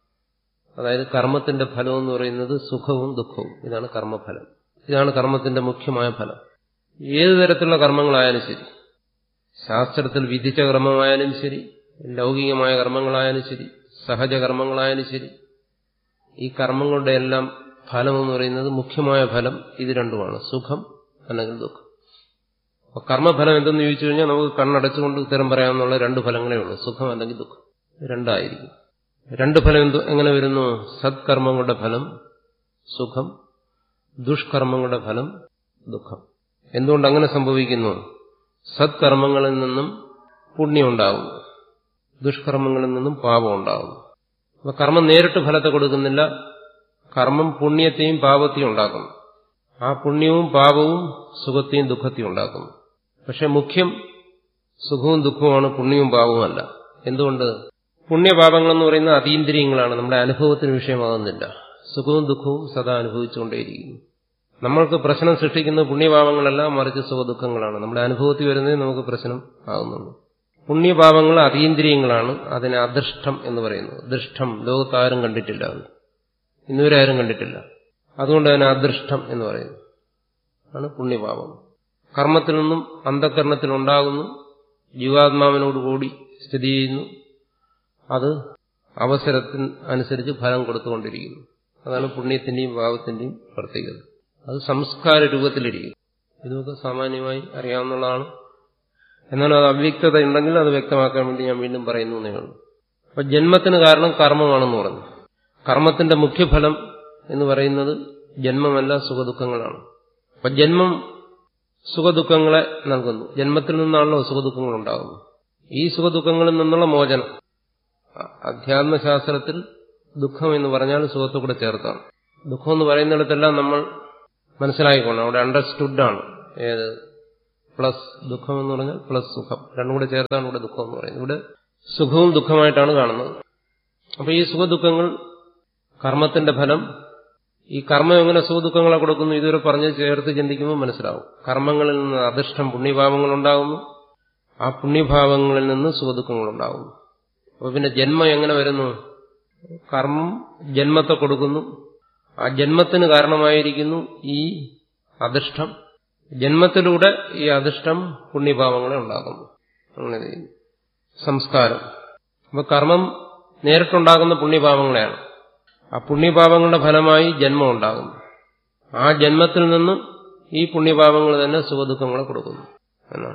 Speaker 4: അതായത് കർമ്മത്തിന്റെ ഫലം എന്ന് പറയുന്നത് സുഖവും ദുഃഖവും ഇതാണ് കർമ്മഫലം ഇതാണ് കർമ്മത്തിന്റെ മുഖ്യമായ ഫലം ഏതു തരത്തിലുള്ള കർമ്മങ്ങളായാലും ശരി ശാസ്ത്രത്തിൽ വിധിച്ച കർമ്മമായാലും ശരി ലൗകികമായ കർമ്മങ്ങളായാലും ശരി സഹജ കർമ്മങ്ങളായാലും ശരി ഈ കർമ്മങ്ങളുടെ എല്ലാം ഫലം എന്ന് പറയുന്നത് മുഖ്യമായ ഫലം ഇത് രണ്ടുമാണ് സുഖം അല്ലെങ്കിൽ ദുഃഖം അപ്പൊ കർമ്മഫലം എന്തെന്ന് ചോദിച്ചു കഴിഞ്ഞാൽ നമുക്ക് കണ്ണടച്ചുകൊണ്ട് ഉത്തരം പറയാമെന്നുള്ള രണ്ട് ഫലങ്ങളേ ഉള്ളൂ സുഖം അല്ലെങ്കിൽ ദുഃഖം രണ്ടായിരിക്കും രണ്ട് ഫലം എന്ത് എങ്ങനെ വരുന്നു സത്കർമ്മങ്ങളുടെ ഫലം സുഖം ദുഷ്കർമ്മങ്ങളുടെ ഫലം ദുഃഖം എന്തുകൊണ്ട് അങ്ങനെ സംഭവിക്കുന്നു സത്കർമ്മങ്ങളിൽ നിന്നും പുണ്യം ഉണ്ടാകുന്നു ദുഷ്കർമ്മങ്ങളിൽ നിന്നും പാപം ഉണ്ടാകുന്നു അപ്പൊ കർമ്മം നേരിട്ട് ഫലത്തെ കൊടുക്കുന്നില്ല കർമ്മം പുണ്യത്തെയും പാപത്തെയും ഉണ്ടാക്കുന്നു ആ പുണ്യവും പാപവും സുഖത്തെയും ദുഃഖത്തെയും ഉണ്ടാക്കുന്നു പക്ഷെ മുഖ്യം സുഖവും ദുഃഖവുമാണ് പുണ്യവും പാപവുമല്ല എന്തുകൊണ്ട് പുണ്യപാപങ്ങളെന്ന് പറയുന്ന അതീന്ദ്രിയങ്ങളാണ് നമ്മുടെ അനുഭവത്തിന് വിഷയമാകുന്നില്ല സുഖവും ദുഃഖവും സദാ അനുഭവിച്ചുകൊണ്ടേയിരിക്കുന്നു നമ്മൾക്ക് പ്രശ്നം സൃഷ്ടിക്കുന്ന പുണ്യപാപങ്ങളല്ല മറിച്ച് സുഖദുഃഖങ്ങളാണ് നമ്മുടെ അനുഭവത്തിൽ വരുന്നതേ നമുക്ക് പ്രശ്നം ആകുന്നുള്ളൂ പുണ്യപാപങ്ങൾ അതീന്ദ്രിയങ്ങളാണ് അതിനെ അദൃഷ്ടം എന്ന് പറയുന്നത് ദൃഷ്ടം ലോകത്താരും കണ്ടിട്ടില്ല അത് ഇന്നുവരെ ആരും കണ്ടിട്ടില്ല അതുകൊണ്ട് അതിനെ അദൃഷ്ടം എന്ന് പറയുന്നു ആണ് പുണ്യപാപം കർമ്മത്തിൽ നിന്നും അന്ധകരണത്തിൽ ഉണ്ടാകുന്നു ജീവാത്മാവിനോടുകൂടി സ്ഥിതി ചെയ്യുന്നു അത് അവസരത്തിന് അനുസരിച്ച് ഫലം കൊടുത്തുകൊണ്ടിരിക്കുന്നു അതാണ് പുണ്യത്തിന്റെയും പാപത്തിന്റെയും പ്രത്യേകത അത് സംസ്കാര രൂപത്തിലിരിക്കും ഇതൊക്കെ സാമാന്യമായി അറിയാവുന്നതാണ് എന്നാൽ അത് അവ്യക്തത ഉണ്ടെങ്കിൽ അത് വ്യക്തമാക്കാൻ വേണ്ടി ഞാൻ വീണ്ടും പറയുന്നു എന്നേ ഉള്ളൂ അപ്പൊ ജന്മത്തിന് കാരണം കർമ്മമാണെന്ന് പറഞ്ഞു കർമ്മത്തിന്റെ മുഖ്യഫലം എന്ന് പറയുന്നത് ജന്മമല്ല സുഖദുഃഖങ്ങളാണ് അപ്പൊ ജന്മം സുഖദുഃഖങ്ങളെ നൽകുന്നു ജന്മത്തിൽ നിന്നാണല്ലോ സുഖദുഃഖങ്ങൾ ഉണ്ടാകുന്നത് ഈ സുഖദുഃഖങ്ങളിൽ നിന്നുള്ള മോചനം അധ്യാത്മശാസ്ത്രത്തിൽ ദുഃഖം എന്ന് പറഞ്ഞാൽ സുഖത്തെ കൂടെ ചേർത്താണ് ദുഃഖം എന്ന് പറയുന്നിടത്തെല്ലാം നമ്മൾ മനസ്സിലാക്കിക്കോണം അവിടെ അണ്ടർസ്റ്റുഡാണ് ഏത് പ്ലസ് ദുഃഖം എന്ന് പറഞ്ഞാൽ പ്ലസ് സുഖം രണ്ടും കൂടെ ചേർത്താണ് ഇവിടെ ദുഃഖം എന്ന് പറയുന്നത് ഇവിടെ സുഖവും ദുഃഖമായിട്ടാണ് കാണുന്നത് അപ്പൊ ഈ സുഖദുഃഖങ്ങൾ കർമ്മത്തിന്റെ ഫലം ഈ കർമ്മം എങ്ങനെ സുഖദുഃഖങ്ങളെ കൊടുക്കുന്നു ഇതുവരെ പറഞ്ഞ് ചേർത്ത് ചിന്തിക്കുമ്പോൾ മനസ്സിലാവും കർമ്മങ്ങളിൽ നിന്ന് അധിഷ്ഠം പുണ്യഭാവങ്ങൾ ഉണ്ടാകുന്നു ആ പുണ്യഭാവങ്ങളിൽ നിന്ന് സുഖദുഃഖങ്ങൾ ഉണ്ടാകുന്നു അപ്പൊ പിന്നെ ജന്മം എങ്ങനെ വരുന്നു കർമ്മം ജന്മത്തെ കൊടുക്കുന്നു ആ ജന്മത്തിന് കാരണമായിരിക്കുന്നു ഈ അധിഷ്ഠം ജന്മത്തിലൂടെ ഈ അധിഷ്ഠം പുണ്യഭാവങ്ങളെ ഉണ്ടാകുന്നു അങ്ങനെ ചെയ്യുന്നു സംസ്കാരം അപ്പൊ കർമ്മം നേരിട്ടുണ്ടാകുന്ന പുണ്യഭാവങ്ങളെയാണ് ആ പുണ്യപാപങ്ങളുടെ ഫലമായി ജന്മം ഉണ്ടാകുന്നു ആ ജന്മത്തിൽ നിന്ന് ഈ പുണ്യപാപങ്ങൾ തന്നെ സുഖദുഃഖങ്ങളെ കൊടുക്കുന്നു എന്നാണ്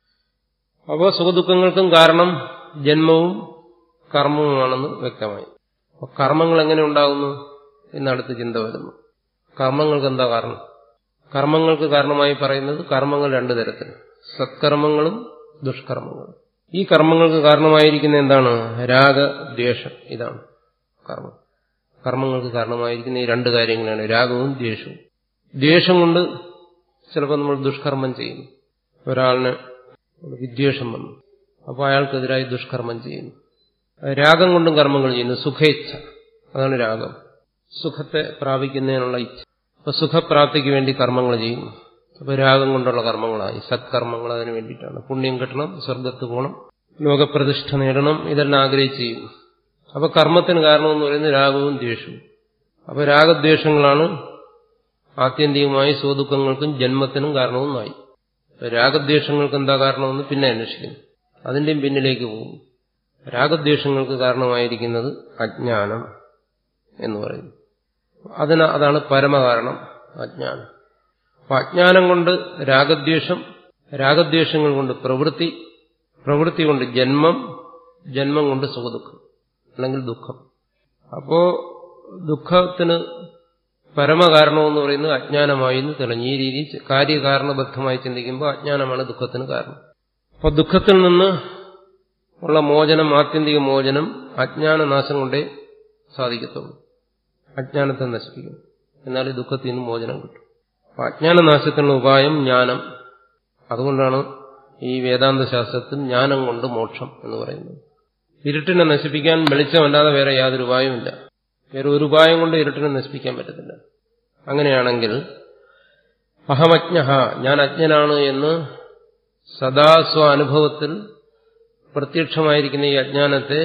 Speaker 4: അപ്പോൾ സുഖദുഃഖങ്ങൾക്കും കാരണം ജന്മവും കർമ്മവുമാണെന്ന് വ്യക്തമായി അപ്പോൾ കർമ്മങ്ങൾ എങ്ങനെ ഉണ്ടാകുന്നു എന്നടുത്ത് ചിന്ത വരുന്നു കർമ്മങ്ങൾക്ക് എന്താ കാരണം കർമ്മങ്ങൾക്ക് കാരണമായി പറയുന്നത് കർമ്മങ്ങൾ രണ്ടു തരത്തിൽ സത്കർമ്മങ്ങളും ദുഷ്കർമ്മങ്ങളും ഈ കർമ്മങ്ങൾക്ക് കാരണമായിരിക്കുന്ന എന്താണ് രാഗദ്വേഷം ഇതാണ് കർമ്മം കർമ്മങ്ങൾക്ക് കാരണമായിരിക്കുന്ന ഈ രണ്ട് കാര്യങ്ങളാണ് രാഗവും ദ്വേഷവും ദ്വേഷം കൊണ്ട് ചിലപ്പോൾ നമ്മൾ ദുഷ്കർമ്മം ചെയ്യുന്നു ഒരാളിന് വിദ്വേഷം വന്നു അപ്പോൾ അയാൾക്കെതിരായി ദുഷ്കർമ്മം ചെയ്യുന്നു രാഗം കൊണ്ടും കർമ്മങ്ങൾ ചെയ്യുന്നു സുഖേച്ഛ അതാണ് രാഗം സുഖത്തെ പ്രാപിക്കുന്നതിനുള്ള ഇച്ഛ അപ്പൊ സുഖപ്രാപ്തിക്ക് വേണ്ടി കർമ്മങ്ങൾ ചെയ്യുന്നു അപ്പൊ രാഗം കൊണ്ടുള്ള കർമ്മങ്ങളായി സത്കർമ്മങ്ങൾ അതിനു വേണ്ടിയിട്ടാണ് പുണ്യം കിട്ടണം സ്വർഗത്ത് പോകണം ലോകപ്രതിഷ്ഠ നേടണം ഇതെല്ലാം ആഗ്രഹിച്ച് ചെയ്യുന്നു അപ്പൊ കർമ്മത്തിന് കാരണമെന്ന് പറയുന്നത് രാഗവും ദ്വേഷവും അപ്പൊ രാഗദ്വേഷങ്ങളാണ് ആത്യന്തികമായി സ്വദുഃഖങ്ങൾക്കും ജന്മത്തിനും കാരണവുമായി രാഗദ്വേഷങ്ങൾക്ക് എന്താ കാരണമെന്ന് പിന്നെ അന്വേഷിക്കുന്നു അതിന്റെയും പിന്നിലേക്ക് പോകും രാഗദ്വേഷങ്ങൾക്ക് കാരണമായിരിക്കുന്നത് അജ്ഞാനം എന്ന് പറയുന്നു അതിന് അതാണ് പരമകാരണം അജ്ഞാനം അപ്പൊ അജ്ഞാനം കൊണ്ട് രാഗദ്വേഷം രാഗദ്വേഷങ്ങൾ കൊണ്ട് പ്രവൃത്തി പ്രവൃത്തി കൊണ്ട് ജന്മം ജന്മം കൊണ്ട് സുഖദുഃഖം അല്ലെങ്കിൽ ദുഃഖം അപ്പോ ദുഃഖത്തിന് പരമകാരണമെന്ന് പറയുന്നത് അജ്ഞാനമായി എന്ന് തെളിഞ്ഞു ഈ രീതി കാര്യകാരണബദ്ധമായി ചിന്തിക്കുമ്പോൾ അജ്ഞാനമാണ് ദുഃഖത്തിന് കാരണം അപ്പോൾ ദുഃഖത്തിൽ നിന്ന് ഉള്ള മോചനം ആത്യന്തിക മോചനം അജ്ഞാനനാശം കൊണ്ടേ സാധിക്കത്തുള്ളൂ അജ്ഞാനത്തെ നശിപ്പിക്കും എന്നാൽ ഈ ദുഃഖത്തിൽ നിന്ന് മോചനം കിട്ടും അപ്പോൾ അജ്ഞാനനാശത്തിനുള്ള ഉപായം ജ്ഞാനം അതുകൊണ്ടാണ് ഈ വേദാന്ത ശാസ്ത്രത്തിൽ ജ്ഞാനം കൊണ്ട് മോക്ഷം എന്ന് പറയുന്നത് ഇരുട്ടിനെ നശിപ്പിക്കാൻ വെളിച്ചമല്ലാതെ വേറെ യാതൊരു ഉപായവുമില്ല വേറെ ഒരു ഉപായം കൊണ്ട് ഇരുട്ടിനെ നശിപ്പിക്കാൻ പറ്റത്തില്ല അങ്ങനെയാണെങ്കിൽ അഹമജ്ഞ ഞാൻ അജ്ഞനാണ് എന്ന് സദാ സ്വ അനുഭവത്തിൽ പ്രത്യക്ഷമായിരിക്കുന്ന ഈ അജ്ഞാനത്തെ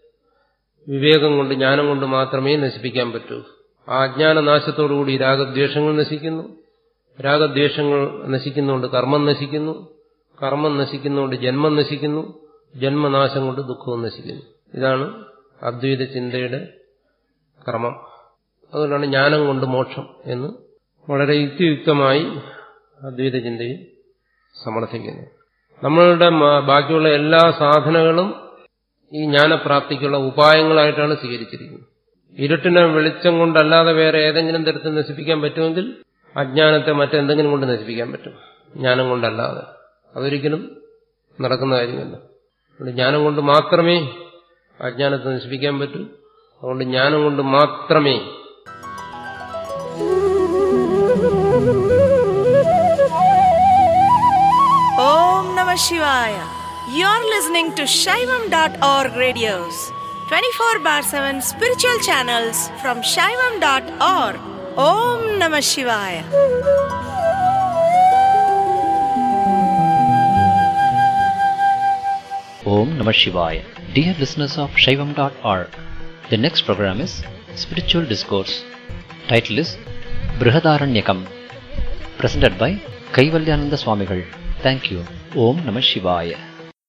Speaker 4: വിവേകം കൊണ്ട് ജ്ഞാനം കൊണ്ട് മാത്രമേ നശിപ്പിക്കാൻ പറ്റൂ ആ അജ്ഞാനനാശത്തോടുകൂടി രാഗദ്വേഷങ്ങൾ നശിക്കുന്നു രാഗദ്വേഷങ്ങൾ നശിക്കുന്നുകൊണ്ട് കർമ്മം നശിക്കുന്നു കർമ്മം നശിക്കുന്നുകൊണ്ട് ജന്മം നശിക്കുന്നു ജന്മനാശം കൊണ്ട് ദുഃഖവും നശിക്കുന്നു ഇതാണ് അദ്വൈത ചിന്തയുടെ ക്രമം അതുകൊണ്ടാണ് ജ്ഞാനം കൊണ്ട് മോക്ഷം എന്ന് വളരെ യുക്തിയുക്തമായി അദ്വൈത ചിന്തയിൽ സമർത്ഥിക്കുന്നു നമ്മളുടെ ബാക്കിയുള്ള എല്ലാ സാധനങ്ങളും ഈ ജ്ഞാനപ്രാപ്തിക്കുള്ള ഉപായങ്ങളായിട്ടാണ് സ്വീകരിച്ചിരിക്കുന്നത് ഇരുട്ടിനെ വെളിച്ചം കൊണ്ടല്ലാതെ വേറെ ഏതെങ്കിലും തരത്തിൽ നശിപ്പിക്കാൻ പറ്റുമെങ്കിൽ അജ്ഞാനത്തെ മറ്റെന്തെങ്കിലും കൊണ്ട് നശിപ്പിക്കാൻ പറ്റും ജ്ഞാനം കൊണ്ടല്ലാതെ അതൊരിക്കലും നടക്കുന്ന കാര്യമല്ല അതുകൊണ്ട് ജ്ഞാനം കൊണ്ട് മാത്രമേ അജ്ഞാനത്തെ നശിപ്പിക്കാൻ പറ്റൂ അതുകൊണ്ട് ജ്ഞാനം കൊണ്ട് മാത്രമേ
Speaker 5: Om Namah Shivaya. You're listening to Shaivam.org radios, 24 bar 7 spiritual channels from Shaivam.org. Om Namah Shivaya.
Speaker 3: Om Namah Shivaya. Dear listeners of Shaivam.org, the next program is Spiritual Discourse. Title is Brihadaranyakam. Presented by Kaivalyananda Swamigal. Thank you. Om Namah Shivaya.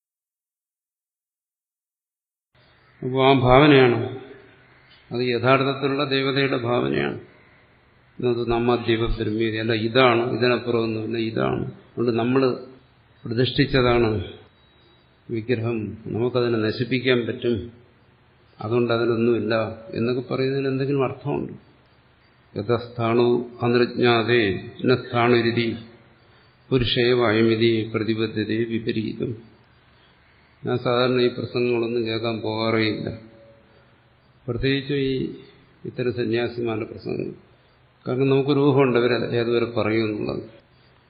Speaker 6: അപ്പോൾ ആ ഭാവനയാണ് അത് യഥാർത്ഥത്തിലുള്ള ദേവതയുടെ ഭാവനയാണ് എന്നത് നമ്മ ദൈവബ്രഹ്മീതി അല്ല ഇതാണ് ഇതിനപ്പുറമൊന്നുമില്ല ഇതാണ് അതുകൊണ്ട് നമ്മൾ പ്രതിഷ്ഠിച്ചതാണ് വിഗ്രഹം നമുക്കതിനെ നശിപ്പിക്കാൻ പറ്റും അതുകൊണ്ട് അതിനൊന്നുമില്ല എന്നൊക്കെ പറയുന്നതിന് എന്തെങ്കിലും അർത്ഥമുണ്ട് യഥസ്ഥാണു അനുജ്ഞാതേ ന സ്ഥാണുരുതി പുരുഷേവായമിതി പ്രതിബദ്ധത വിപരീതം ഞാൻ സാധാരണ ഈ പ്രസംഗങ്ങളൊന്നും കേൾക്കാൻ പോകാറേയില്ല പ്രത്യേകിച്ചും ഈ ഇത്തരം സന്യാസിമാരുടെ പ്രസംഗങ്ങൾ കാരണം നമുക്കൊരു ഊഹമുണ്ട് ഇവരെ ഏതുവരെ പറയുമെന്നുള്ളത്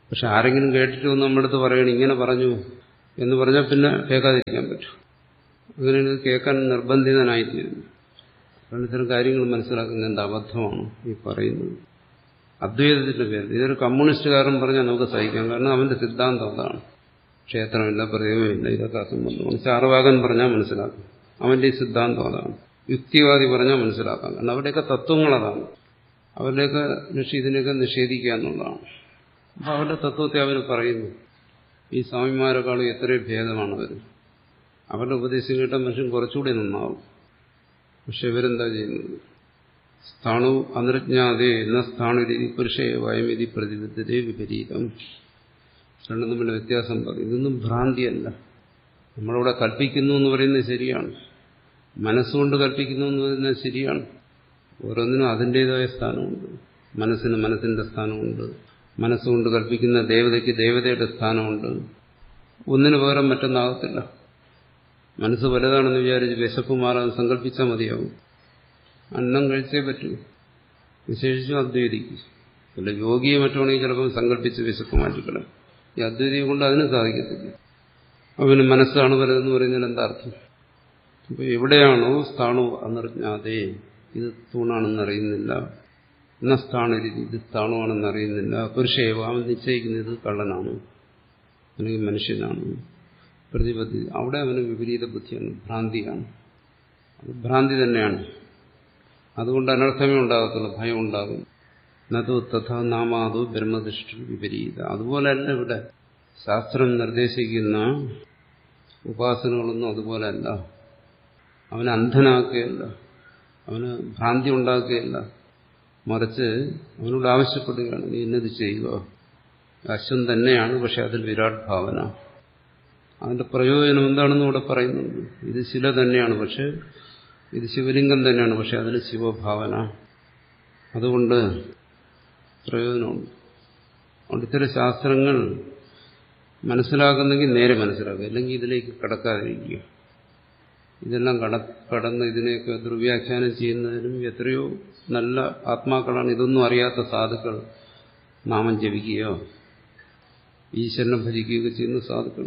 Speaker 6: പക്ഷെ ആരെങ്കിലും കേട്ടിട്ട് വന്ന് നമ്മുടെ അടുത്ത് പറയണം ഇങ്ങനെ പറഞ്ഞു എന്ന് പറഞ്ഞാൽ പിന്നെ കേൾക്കാതിരിക്കാൻ പറ്റും അങ്ങനെ കേൾക്കാൻ നിർബന്ധിതനായിത്തീരുന്നു കാരണം ഇത്തരം കാര്യങ്ങൾ മനസ്സിലാക്കുന്ന എന്ത് അബദ്ധമാണ് ഈ പറയുന്നത് അദ്വൈതത്തിന്റെ പേരിൽ ഇതൊരു കമ്മ്യൂണിസ്റ്റുകാരൻ പറഞ്ഞാൽ നമുക്ക് സഹിക്കാം കാരണം അവന്റെ സിദ്ധാന്തം അതാണ് ക്ഷേത്രമില്ല പ്രയോഗമില്ല ഇതൊക്കെ അസംബന്ധമാണ് ചാറുവാകൻ പറഞ്ഞാൽ മനസ്സിലാക്കും അവന്റെ ഈ സിദ്ധാന്തം അതാണ് യുക്തിവാദി പറഞ്ഞാൽ മനസ്സിലാക്കാം കാരണം അവരുടെയൊക്കെ തത്വങ്ങൾ അതാണ് അവരുടെയൊക്കെ ലക്ഷ്യം ഇതിനെയൊക്കെ നിഷേധിക്കുക എന്നുള്ളതാണ് അപ്പൊ അവരുടെ തത്വത്തെ അവർ പറയുന്നു ഈ സ്വാമിമാരെക്കാളും എത്രയോ ഭേദമാണ് അവർ അവരുടെ ഉപദേശം കേട്ട മനുഷ്യൻ കുറച്ചുകൂടി നന്നാവും പക്ഷെ ഇവരെന്താ ചെയ്യുന്നത് സ്ഥാണു അനിർജ്ഞാതേ എന്ന സ്ഥാണുരീതി പുരുഷയെ വയമിതി പ്രതിബദ്ധതേ വിപരീതം രണ്ടും തമ്മിലുള്ള വ്യത്യാസം പറയും ഇതൊന്നും ഭ്രാന്തിയല്ല നമ്മളിവിടെ കൽപ്പിക്കുന്നു എന്ന് പറയുന്നത് ശരിയാണ് മനസ്സുകൊണ്ട് കൽപ്പിക്കുന്നു എന്ന് പറയുന്നത് ശരിയാണ് ഓരോന്നിനും അതിൻ്റെതായ സ്ഥാനമുണ്ട് മനസ്സിന് മനസ്സിന്റെ സ്ഥാനമുണ്ട് മനസ്സുകൊണ്ട് കൽപ്പിക്കുന്ന ദേവതയ്ക്ക് ദേവതയുടെ സ്ഥാനമുണ്ട് ഒന്നിനു പകരം മറ്റൊന്നാകത്തില്ല മനസ്സ് വലുതാണെന്ന് വിചാരിച്ച് വിശപ്പ് മാറാൻ സങ്കല്പിച്ചാൽ മതിയാവും അന്നം കഴിച്ചേ പറ്റൂ വിശേഷിച്ചും അദ്വൈതിക്ക് അല്ല യോഗിയെ മറ്റുവാണെങ്കിൽ ചിലപ്പോൾ സങ്കല്പിച്ച് വിശപ്പ് മാറ്റിക്കളയും ഈ അദ്വൈതിയെ കൊണ്ട് അതിന് സാധിക്കത്തില്ല അവന് മനസ്സാണ് വലുതെന്ന് പറയുന്നതിന് എന്താ അർത്ഥം അപ്പൊ എവിടെയാണോ സ്ഥാണു അന്നറിഞ്ഞാതെ ഇത് തൂണാണെന്ന് അറിയുന്നില്ല എന്ന സ്ഥാണരുതി ഇത് സ്ഥാണുവാണെന്ന് അറിയുന്നില്ല പുരുഷേവ അവൻ നിശ്ചയിക്കുന്നത് ഇത് കള്ളനാണ് അല്ലെങ്കിൽ മനുഷ്യനാണ് പ്രതിപത്തി അവിടെ അവന് വിപരീത ബുദ്ധിയാണ് ഭ്രാന്തിയാണ് അത് ഭ്രാന്തി തന്നെയാണ് അതുകൊണ്ട് അനർത്ഥമേ ഉണ്ടാകത്തുള്ളൂ ഭയം ഉണ്ടാകും നതു തഥാ നാമാതു ബ്രഹ്മദൃഷ്ടി വിപരീത അതുപോലെയല്ല ഇവിടെ ശാസ്ത്രം നിർദ്ദേശിക്കുന്ന ഉപാസനകളൊന്നും അതുപോലെയല്ല അവനെ അന്ധനാക്കുകയല്ല അവന് ഭ്രാന്തി ഉണ്ടാക്കുകയല്ല മറിച്ച് അവനോട് ആവശ്യപ്പെടുകയാണ് നീ ഇന്നത് ചെയ്യുക അശ്വം തന്നെയാണ് പക്ഷെ അതിൽ വിരാട് ഭാവന അതിന്റെ പ്രയോജനം എന്താണെന്ന് ഇവിടെ പറയുന്നുണ്ട് ഇത് ശില തന്നെയാണ് പക്ഷെ ഇത് ശിവലിംഗം തന്നെയാണ് പക്ഷെ അതിൽ ശിവഭാവന അതുകൊണ്ട് പ്രയോജനമുണ്ട് അതുകൊണ്ട് ഇത്തരം ശാസ്ത്രങ്ങൾ മനസ്സിലാക്കുന്നെങ്കിൽ നേരെ മനസ്സിലാക്കുക അല്ലെങ്കിൽ ഇതിലേക്ക് കടക്കാതിരിക്കുക ഇതെല്ലാം കട കടന്ന് ഇതിനെയൊക്കെ ദുർവ്യാഖ്യാനം ചെയ്യുന്നതിനും എത്രയോ നല്ല ആത്മാക്കളാണ് ഇതൊന്നും അറിയാത്ത സാധുക്കൾ നാമം ജപിക്കുകയോ ഈശ്വരനെ ഭജിക്കുകയൊക്കെ ചെയ്യുന്ന സാധുക്കൾ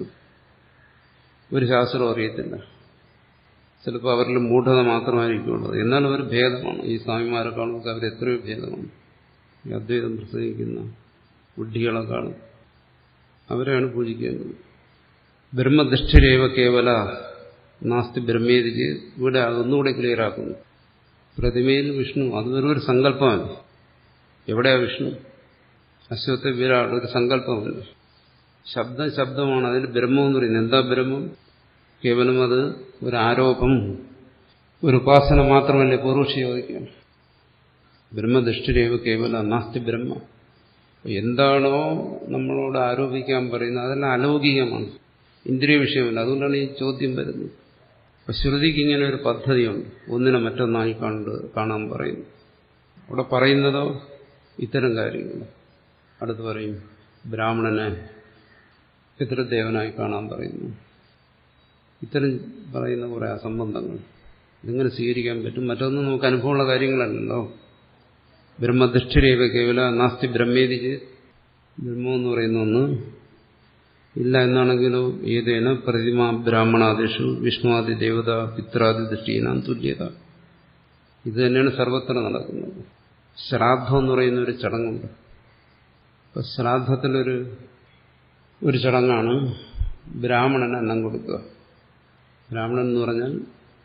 Speaker 6: ഒരു ശാസ്ത്രം അറിയത്തില്ല ചിലപ്പോൾ അവരിൽ മൂഢത മാത്രമായിരിക്കുള്ളൂ എന്നാൽ അവർ ഭേദമാണ് ഈ സ്വാമിമാരെക്കാളും അവർ എത്രയോ ഭേദമാണ് ഈ അദ്വൈതം പ്രസംഗിക്കുന്ന ബുദ്ധികളെക്കാളും അവരെയാണ് പൂജിക്കേണ്ടത് ബ്രഹ്മദൃഷ്ടിരേവ കേവല നാസ്തി ബ്രഹ്മേതിക്ക് ഇവിടെ അതൊന്നുകൂടെ ക്ലിയർ ആക്കുന്നു പ്രതിമയിൽ വിഷ്ണു അത് വെറും ഒരു സങ്കല്പമല്ല എവിടെയാ വിഷ്ണു അശ്വത്തെ വിരാട് ഒരു സങ്കല്പമല്ല ശബ്ദം ശബ്ദമാണ് അതിൽ ബ്രഹ്മം എന്ന് പറയുന്നത് എന്താ ബ്രഹ്മം കേവലം അത് ഒരു ആരോപം ഒരു ഉപാസന മാത്രമല്ലേ പൂർവക്ഷി ചോദിക്കുകയാണ് ബ്രഹ്മദൃഷ്ടിരേവ കേവല നാസ്തി ബ്രഹ്മ എന്താണോ നമ്മളോട് ആരോപിക്കാൻ പറയുന്നത് അതെല്ലാം അലൗകികമാണ് ഇന്ദ്രിയ വിഷയമല്ല അതുകൊണ്ടാണ് ഈ ചോദ്യം വരുന്നത് അപ്പൊ ശ്രുതിക്ക് ഇങ്ങനെ ഒരു പദ്ധതിയുണ്ട് ഒന്നിനെ മറ്റൊന്നായി കണ്ട് കാണാൻ പറയുന്നു അവിടെ പറയുന്നതോ ഇത്തരം കാര്യങ്ങൾ അടുത്ത് പറയും ബ്രാഹ്മണനെ പിതൃദേവനായി കാണാൻ പറയുന്നു ഇത്തരം പറയുന്ന കുറെ അസംബന്ധങ്ങൾ ഇതെങ്ങനെ സ്വീകരിക്കാൻ പറ്റും മറ്റൊന്നും നമുക്ക് അനുഭവമുള്ള കാര്യങ്ങളല്ലല്ലോ ബ്രഹ്മദൃഷ്ടിരേവ കേവല നാസ്തി ബ്രഹ്മേതിച്ച് ബ്രഹ്മം എന്ന് പറയുന്ന ഒന്ന് ഇല്ല എന്നാണെങ്കിലോ ഏതേന പ്രതിമ ബ്രാഹ്മണാദിഷു വിഷ്ണുവാദി ദേവത പിത്രാദി ദൃഷ്ടീനാം തുല്യത ഇത് തന്നെയാണ് സർവത്ര നടക്കുന്നത് ശ്രാദ്ധം എന്ന് പറയുന്ന ഒരു ചടങ്ങുണ്ട് അപ്പൊ ശ്രാദ്ധത്തിലൊരു ഒരു ചടങ്ങാണ് ബ്രാഹ്മണന് അന്നം കൊടുക്കുക ബ്രാഹ്മണൻ എന്ന് പറഞ്ഞാൽ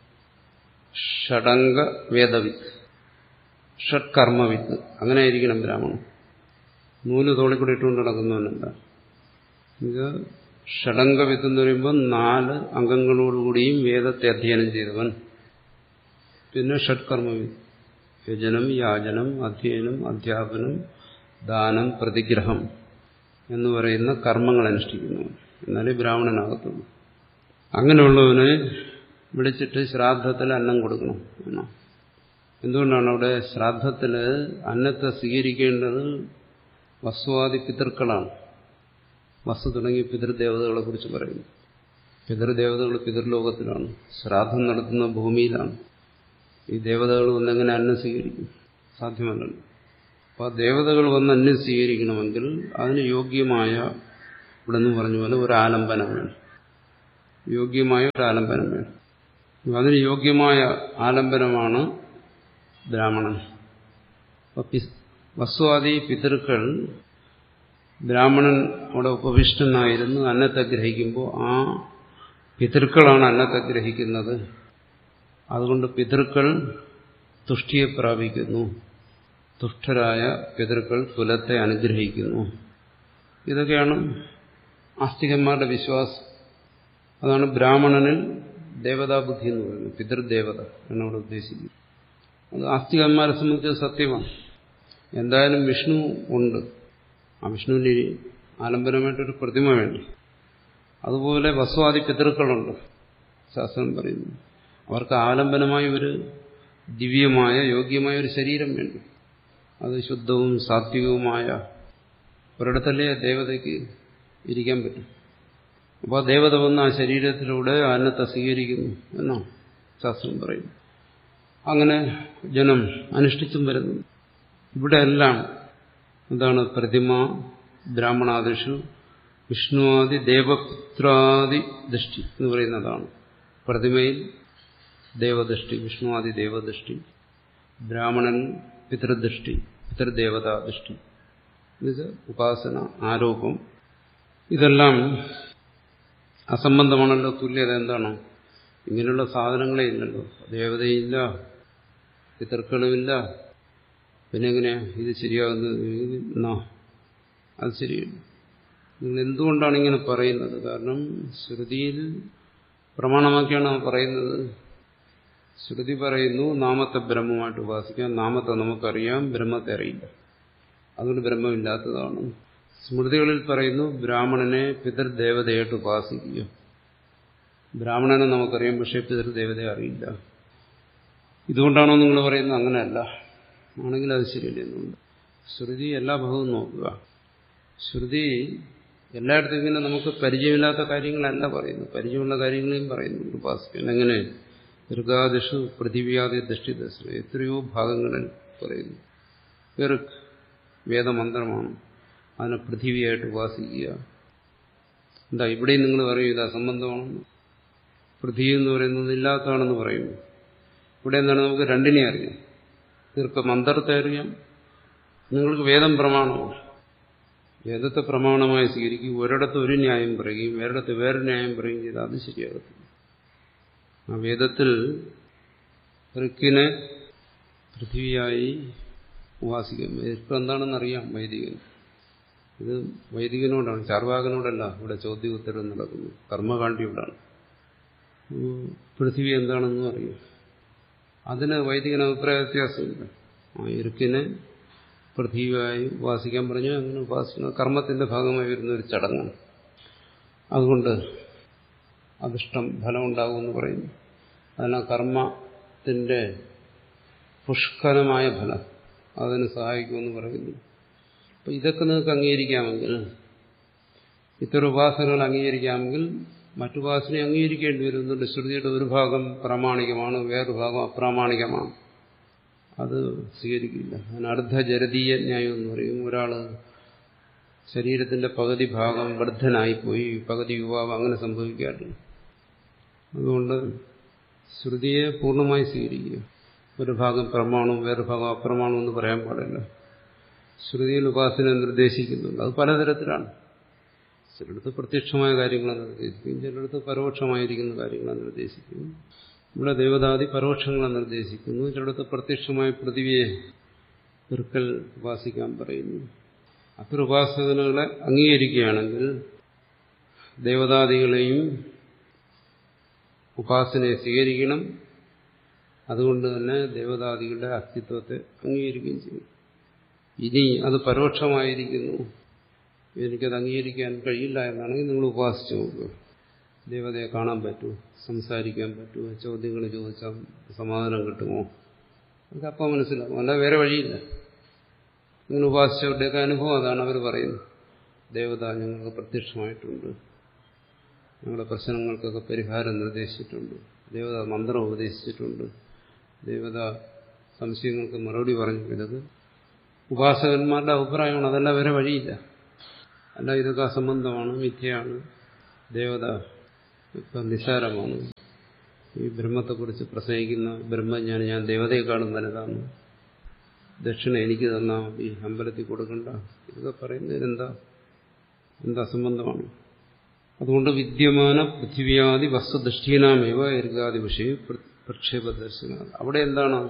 Speaker 6: ഷടങ്ക വേദവിത്ത് ഷഡ്കർമ്മവിത്ത് അങ്ങനെ ആയിരിക്കണം ബ്രാഹ്മണൻ നൂല് തോളിക്കൂടെ ഇട്ടുകൊണ്ട് നടക്കുന്നവനല്ല ഇത് ഷടങ്കവിത്ത് എന്ന് പറയുമ്പോൾ നാല് അംഗങ്ങളോടുകൂടിയും വേദത്തെ അധ്യയനം ചെയ്തവൻ പിന്നെ ഷഡ്കർമ്മവിത്ത് യജനം യാചനം അധ്യയനം അധ്യാപനം ദാനം പ്രതിഗ്രഹം എന്ന് പറയുന്ന കർമ്മങ്ങൾ അനുഷ്ഠിക്കുന്നവൻ എന്നാലേ ബ്രാഹ്മണനാകത്തുള്ളൂ അങ്ങനെയുള്ളവന് വിളിച്ചിട്ട് ശ്രാദ്ധത്തിൽ അന്നം കൊടുക്കണം എന്നാ എന്തുകൊണ്ടാണ് അവിടെ ശ്രാദ്ധത്തിൽ അന്നത്തെ സ്വീകരിക്കേണ്ടത് വസ്തുവാദി പിതൃക്കളാണ് വസ്തു തുടങ്ങിയ പിതൃദേവതകളെ കുറിച്ച് പറയുന്നു പിതൃദേവതകൾ പിതൃലോകത്തിലാണ് ശ്രാദ്ധം നടത്തുന്ന ഭൂമിയിലാണ് ഈ ദേവതകൾ ഒന്നെങ്ങനെ അന്നം സ്വീകരിക്കും സാധ്യമല്ലല്ലോ അപ്പൊ ആ ദേവതകൾ വന്ന് അന്യം സ്വീകരിക്കണമെങ്കിൽ അതിന് യോഗ്യമായ ഇവിടെ നിന്ന് പറഞ്ഞ പോലെ ഒരു ആലംബനം വേണം യോഗ്യമായ ഒരു ആലംബനം വേണം അതിന് യോഗ്യമായ ആലംബനമാണ് ബ്രാഹ്മണൻ അപ്പൊ പി- വസ്വാദി പിതൃക്കൾ ബ്രാഹ്മണൻ അവിടെ ഉപവിഷ്ടനായിരുന്നു അന്നത്തെ ഗ്രഹിക്കുമ്പോൾ ആ പിതൃക്കളാണ് അന്നത്തെ ഗ്രഹിക്കുന്നത് അതുകൊണ്ട് പിതൃക്കൾ തുഷ്ടിയെ പ്രാപിക്കുന്നു തുഷ്ടരായ പിതൃക്കൾ കുലത്തെ അനുഗ്രഹിക്കുന്നു ഇതൊക്കെയാണ് ആസ്തികന്മാരുടെ വിശ്വാസം അതാണ് ബ്രാഹ്മണനിൽ ദേവതാബുദ്ധി എന്ന് പറയുന്നത് പിതൃദേവത എന്നോട് ഉദ്ദേശിക്കുന്നത് അത് ആസ്തികന്മാരെ സംബന്ധിച്ച് സത്യമാണ് എന്തായാലും വിഷ്ണു ഉണ്ട് ആ വിഷ്ണുവിന് ആലംബനമായിട്ടൊരു പ്രതിമ വേണം അതുപോലെ വസ്വാദി പിതൃക്കളുണ്ട് ശാസ്ത്രം പറയുന്നു അവർക്ക് ആലംബനമായ ഒരു ദിവ്യമായ യോഗ്യമായ ഒരു ശരീരം വേണ്ടി അത് ശുദ്ധവും സാത്വികവുമായ ഒരിടത്തല്ലേ ദേവതയ്ക്ക് ഇരിക്കാൻ പറ്റും അപ്പോൾ ആ ദേവത വന്ന് ആ ശരീരത്തിലൂടെ അന്നത്തെ സ്വീകരിക്കുന്നു എന്നാണ് ശാസ്ത്രം പറയുന്നു അങ്ങനെ ജനം അനുഷ്ഠിച്ചും വരുന്നു ഇവിടെ എല്ലാം എന്താണ് പ്രതിമ ബ്രാഹ്മണാദിഷു വിഷ്ണുവാദി ദേവപുത്രാദി ദൃഷ്ടി എന്ന് പറയുന്നതാണ് പ്രതിമയിൽ ദേവദൃഷ്ടി വിഷ്ണുവാദി ദേവദൃഷ്ടി ബ്രാഹ്മണൻ പിതൃദൃഷ്ടി പിതൃദേവതാ ദൃഷ്ടി എന്നുവെച്ചാൽ ഉപാസന ആരോപം ഇതെല്ലാം അസംബന്ധമാണല്ലോ തുല്യത എന്താണ് ഇങ്ങനെയുള്ള സാധനങ്ങളേ ഇല്ലല്ലോ ദേവതയില്ല പിതൃക്കളുമില്ല പിന്നെ എങ്ങനെയാ ഇത് ശരിയാകുന്നത് എന്നാ അത് ശരിയല്ല നിങ്ങൾ എന്തുകൊണ്ടാണ് ഇങ്ങനെ പറയുന്നത് കാരണം ശ്രുതിയിൽ പ്രമാണമാക്കിയാണ് പറയുന്നത് ശ്രുതി പറയുന്നു നാമത്തെ ബ്രഹ്മമായിട്ട് ഉപാസിക്കാം നാമത്തെ നമുക്കറിയാം ബ്രഹ്മത്തെ അറിയില്ല അതുകൊണ്ട് ബ്രഹ്മമില്ലാത്തതാണ് സ്മൃതികളിൽ പറയുന്നു ബ്രാഹ്മണനെ പിതൃദേവതയായിട്ട് ഉപാസിക്കുക ബ്രാഹ്മണനെ നമുക്കറിയാം പക്ഷേ പിതൃദേവതയെ അറിയില്ല ഇതുകൊണ്ടാണോ നിങ്ങൾ പറയുന്നത് അങ്ങനെയല്ല ആണെങ്കിൽ അത് ശരിയല്ല എന്നുണ്ട് ശ്രുതി എല്ലാ ഭാഗവും നോക്കുക ശ്രുതി എല്ലായിടത്തും ഇങ്ങനെ നമുക്ക് പരിചയമില്ലാത്ത കാര്യങ്ങളല്ല പറയുന്നു പരിചയമുള്ള കാര്യങ്ങളെയും പറയുന്നു ഉപാസിക്കാൻ എങ്ങനെ ദുർഗാദിഷു പൃഥിവ്യാദി ദൃഷ്ടിദശ എത്രയോ ഭാഗങ്ങളിൽ പറയുന്നു ഇർക്ക് വേദമന്ത്രമാണ് അതിനെ പൃഥിവിയായിട്ട് ഉപാസിക്കുക എന്താ ഇവിടെയും നിങ്ങൾ പറയും ഇത് അസംബന്ധമാണെന്ന് പൃഥ്വി എന്ന് പറയുന്നത് ഇല്ലാത്തതാണെന്ന് പറയുന്നു ഇവിടെ എന്താണ് നമുക്ക് രണ്ടിനെ അറിയാം തീർക്ക മന്ത്രത്തെ അറിയാം നിങ്ങൾക്ക് വേദം പ്രമാണമാണ് വേദത്തെ പ്രമാണമായി സ്വീകരിക്കും ഒരിടത്ത് ഒരു ന്യായം പറയുകയും വേറിടത്ത് വേറെ ന്യായം പറയുകയും ചെയ്താൽ അത് ശരിയാകത്തില്ല ആ വേദത്തിൽ ഋക്കിനെ പൃഥ്വിയായി ഉപാസിക്കും ഇപ്പം എന്താണെന്ന് അറിയാം വൈദികൻ ഇത് വൈദികനോടാണ് ചാർവാകനോടല്ല ഇവിടെ ചോദ്യ ഉത്തരം നടക്കുന്നു കർമ്മകാണ്ഡിയോടാണ് പൃഥ്വി എന്താണെന്നും അറിയാം അതിന് വൈദികന് അഭിപ്രായ വ്യത്യാസമില്ല ആ ഇറുക്കിനെ പൃഥ്വിയായി ഉപാസിക്കാൻ പറഞ്ഞു അങ്ങനെ ഉപാസിക്കുന്ന കർമ്മത്തിന്റെ ഭാഗമായി വരുന്ന ഒരു ചടങ്ങാണ് അതുകൊണ്ട് അധിഷ്ടം ഫലമുണ്ടാകുമെന്ന് പറയുന്നു അതിന് കർമ്മത്തിന്റെ പുഷ്കലമായ ഫലം അതിന് സഹായിക്കുമെന്ന് പറയുന്നു അപ്പം ഇതൊക്കെ നിങ്ങൾക്ക് അംഗീകരിക്കാമെങ്കിൽ ഇത്തരം ഉപാസനകൾ അംഗീകരിക്കാമെങ്കിൽ മറ്റുപാസനയെ അംഗീകരിക്കേണ്ടി വരുന്നുണ്ട് ശ്രുതിയുടെ ഒരു ഭാഗം പ്രാമാണികമാണ് വേറൊരു ഭാഗം അപ്രാമാണികമാണ് അത് സ്വീകരിക്കില്ല അതിന് അർദ്ധജരതീയ ന്യായം എന്ന് പറയും ഒരാൾ ശരീരത്തിന്റെ പകുതി ഭാഗം വൃദ്ധനായിപ്പോയി പകുതി യുവാവ് അങ്ങനെ സംഭവിക്കാറില്ല അതുകൊണ്ട് ശ്രുതിയെ പൂർണ്ണമായി സ്വീകരിക്കുക ഒരു ഭാഗം പ്രമാണവും വേറെ ഭാഗം അപ്രമാണവും എന്ന് പറയാൻ പാടില്ല ശ്രുതിയിൽ ഉപാസന നിർദ്ദേശിക്കുന്നുണ്ട് അത് പലതരത്തിലാണ് ചിലടത്ത് പ്രത്യക്ഷമായ കാര്യങ്ങളെ നിർദ്ദേശിക്കും ചിലടത്ത് പരോക്ഷമായിരിക്കുന്ന കാര്യങ്ങളെ നിർദ്ദേശിക്കും ഇവിടെ ദേവതാദി പരോക്ഷങ്ങളെ നിർദ്ദേശിക്കുന്നു ചിലടത്ത് പ്രത്യക്ഷമായ പൃഥിവിയെ ഒരിക്കൽ ഉപാസിക്കാൻ പറയുന്നു അത്തരം ഉപാസനകളെ അംഗീകരിക്കുകയാണെങ്കിൽ ദേവതാദികളെയും ഉപാസനയെ സ്വീകരിക്കണം അതുകൊണ്ട് തന്നെ ദേവതാദികളുടെ അസ്തിത്വത്തെ അംഗീകരിക്കുകയും ചെയ്യും ഇനി അത് പരോക്ഷമായിരിക്കുന്നു എനിക്കത് അംഗീകരിക്കാൻ കഴിയില്ല എന്നാണെങ്കിൽ നിങ്ങൾ ഉപാസിച്ചു നോക്കുക ദേവതയെ കാണാൻ പറ്റുമോ സംസാരിക്കാൻ പറ്റുമോ ചോദ്യങ്ങൾ ചോദിച്ചാൽ സമാധാനം കിട്ടുമോ അതൊക്കെ അപ്പം മനസ്സിലാവും അല്ല വേറെ വഴിയില്ല നിങ്ങൾ ഉപാസിച്ചവരുടെയൊക്കെ അനുഭവം അതാണ് അവർ പറയുന്നത് ദേവത ഞങ്ങൾക്ക് പ്രത്യക്ഷമായിട്ടുണ്ട് ഞങ്ങളുടെ പ്രശ്നങ്ങൾക്കൊക്കെ പരിഹാരം നിർദ്ദേശിച്ചിട്ടുണ്ട് ദേവത മന്ത്രം ഉപദേശിച്ചിട്ടുണ്ട് ദേവത സംശയങ്ങൾക്ക് മറുപടി പറഞ്ഞു ഇതൊക്കെ ഉപാസകന്മാരുടെ അഭിപ്രായമാണ് അതല്ല വേറെ വഴിയില്ല അല്ല ഇതൊക്കെ അസംബന്ധമാണ് മിഥ്യയാണ് ദേവത ഇപ്പം നിസ്സാരമാണ് ഈ ബ്രഹ്മത്തെക്കുറിച്ച് പ്രസംഗിക്കുന്ന ബ്രഹ്മജ്ഞാനി ഞാൻ ദേവതയെക്കാളും വലുതാണ് ദക്ഷിണ എനിക്ക് തന്നാൽ മതി അമ്പലത്തിൽ കൊടുക്കണ്ട ഇതൊക്കെ പറയുന്നതിനെന്താ എന്താ സംബന്ധമാണ് അതുകൊണ്ട് വിദ്യമാന പൃഥിവ്യാദി വസ്തുദൃഷ്ടീനാമേവ എർഗാദി വിഷയ പ്രക്ഷേപ ദർശന അവിടെ എന്താണ്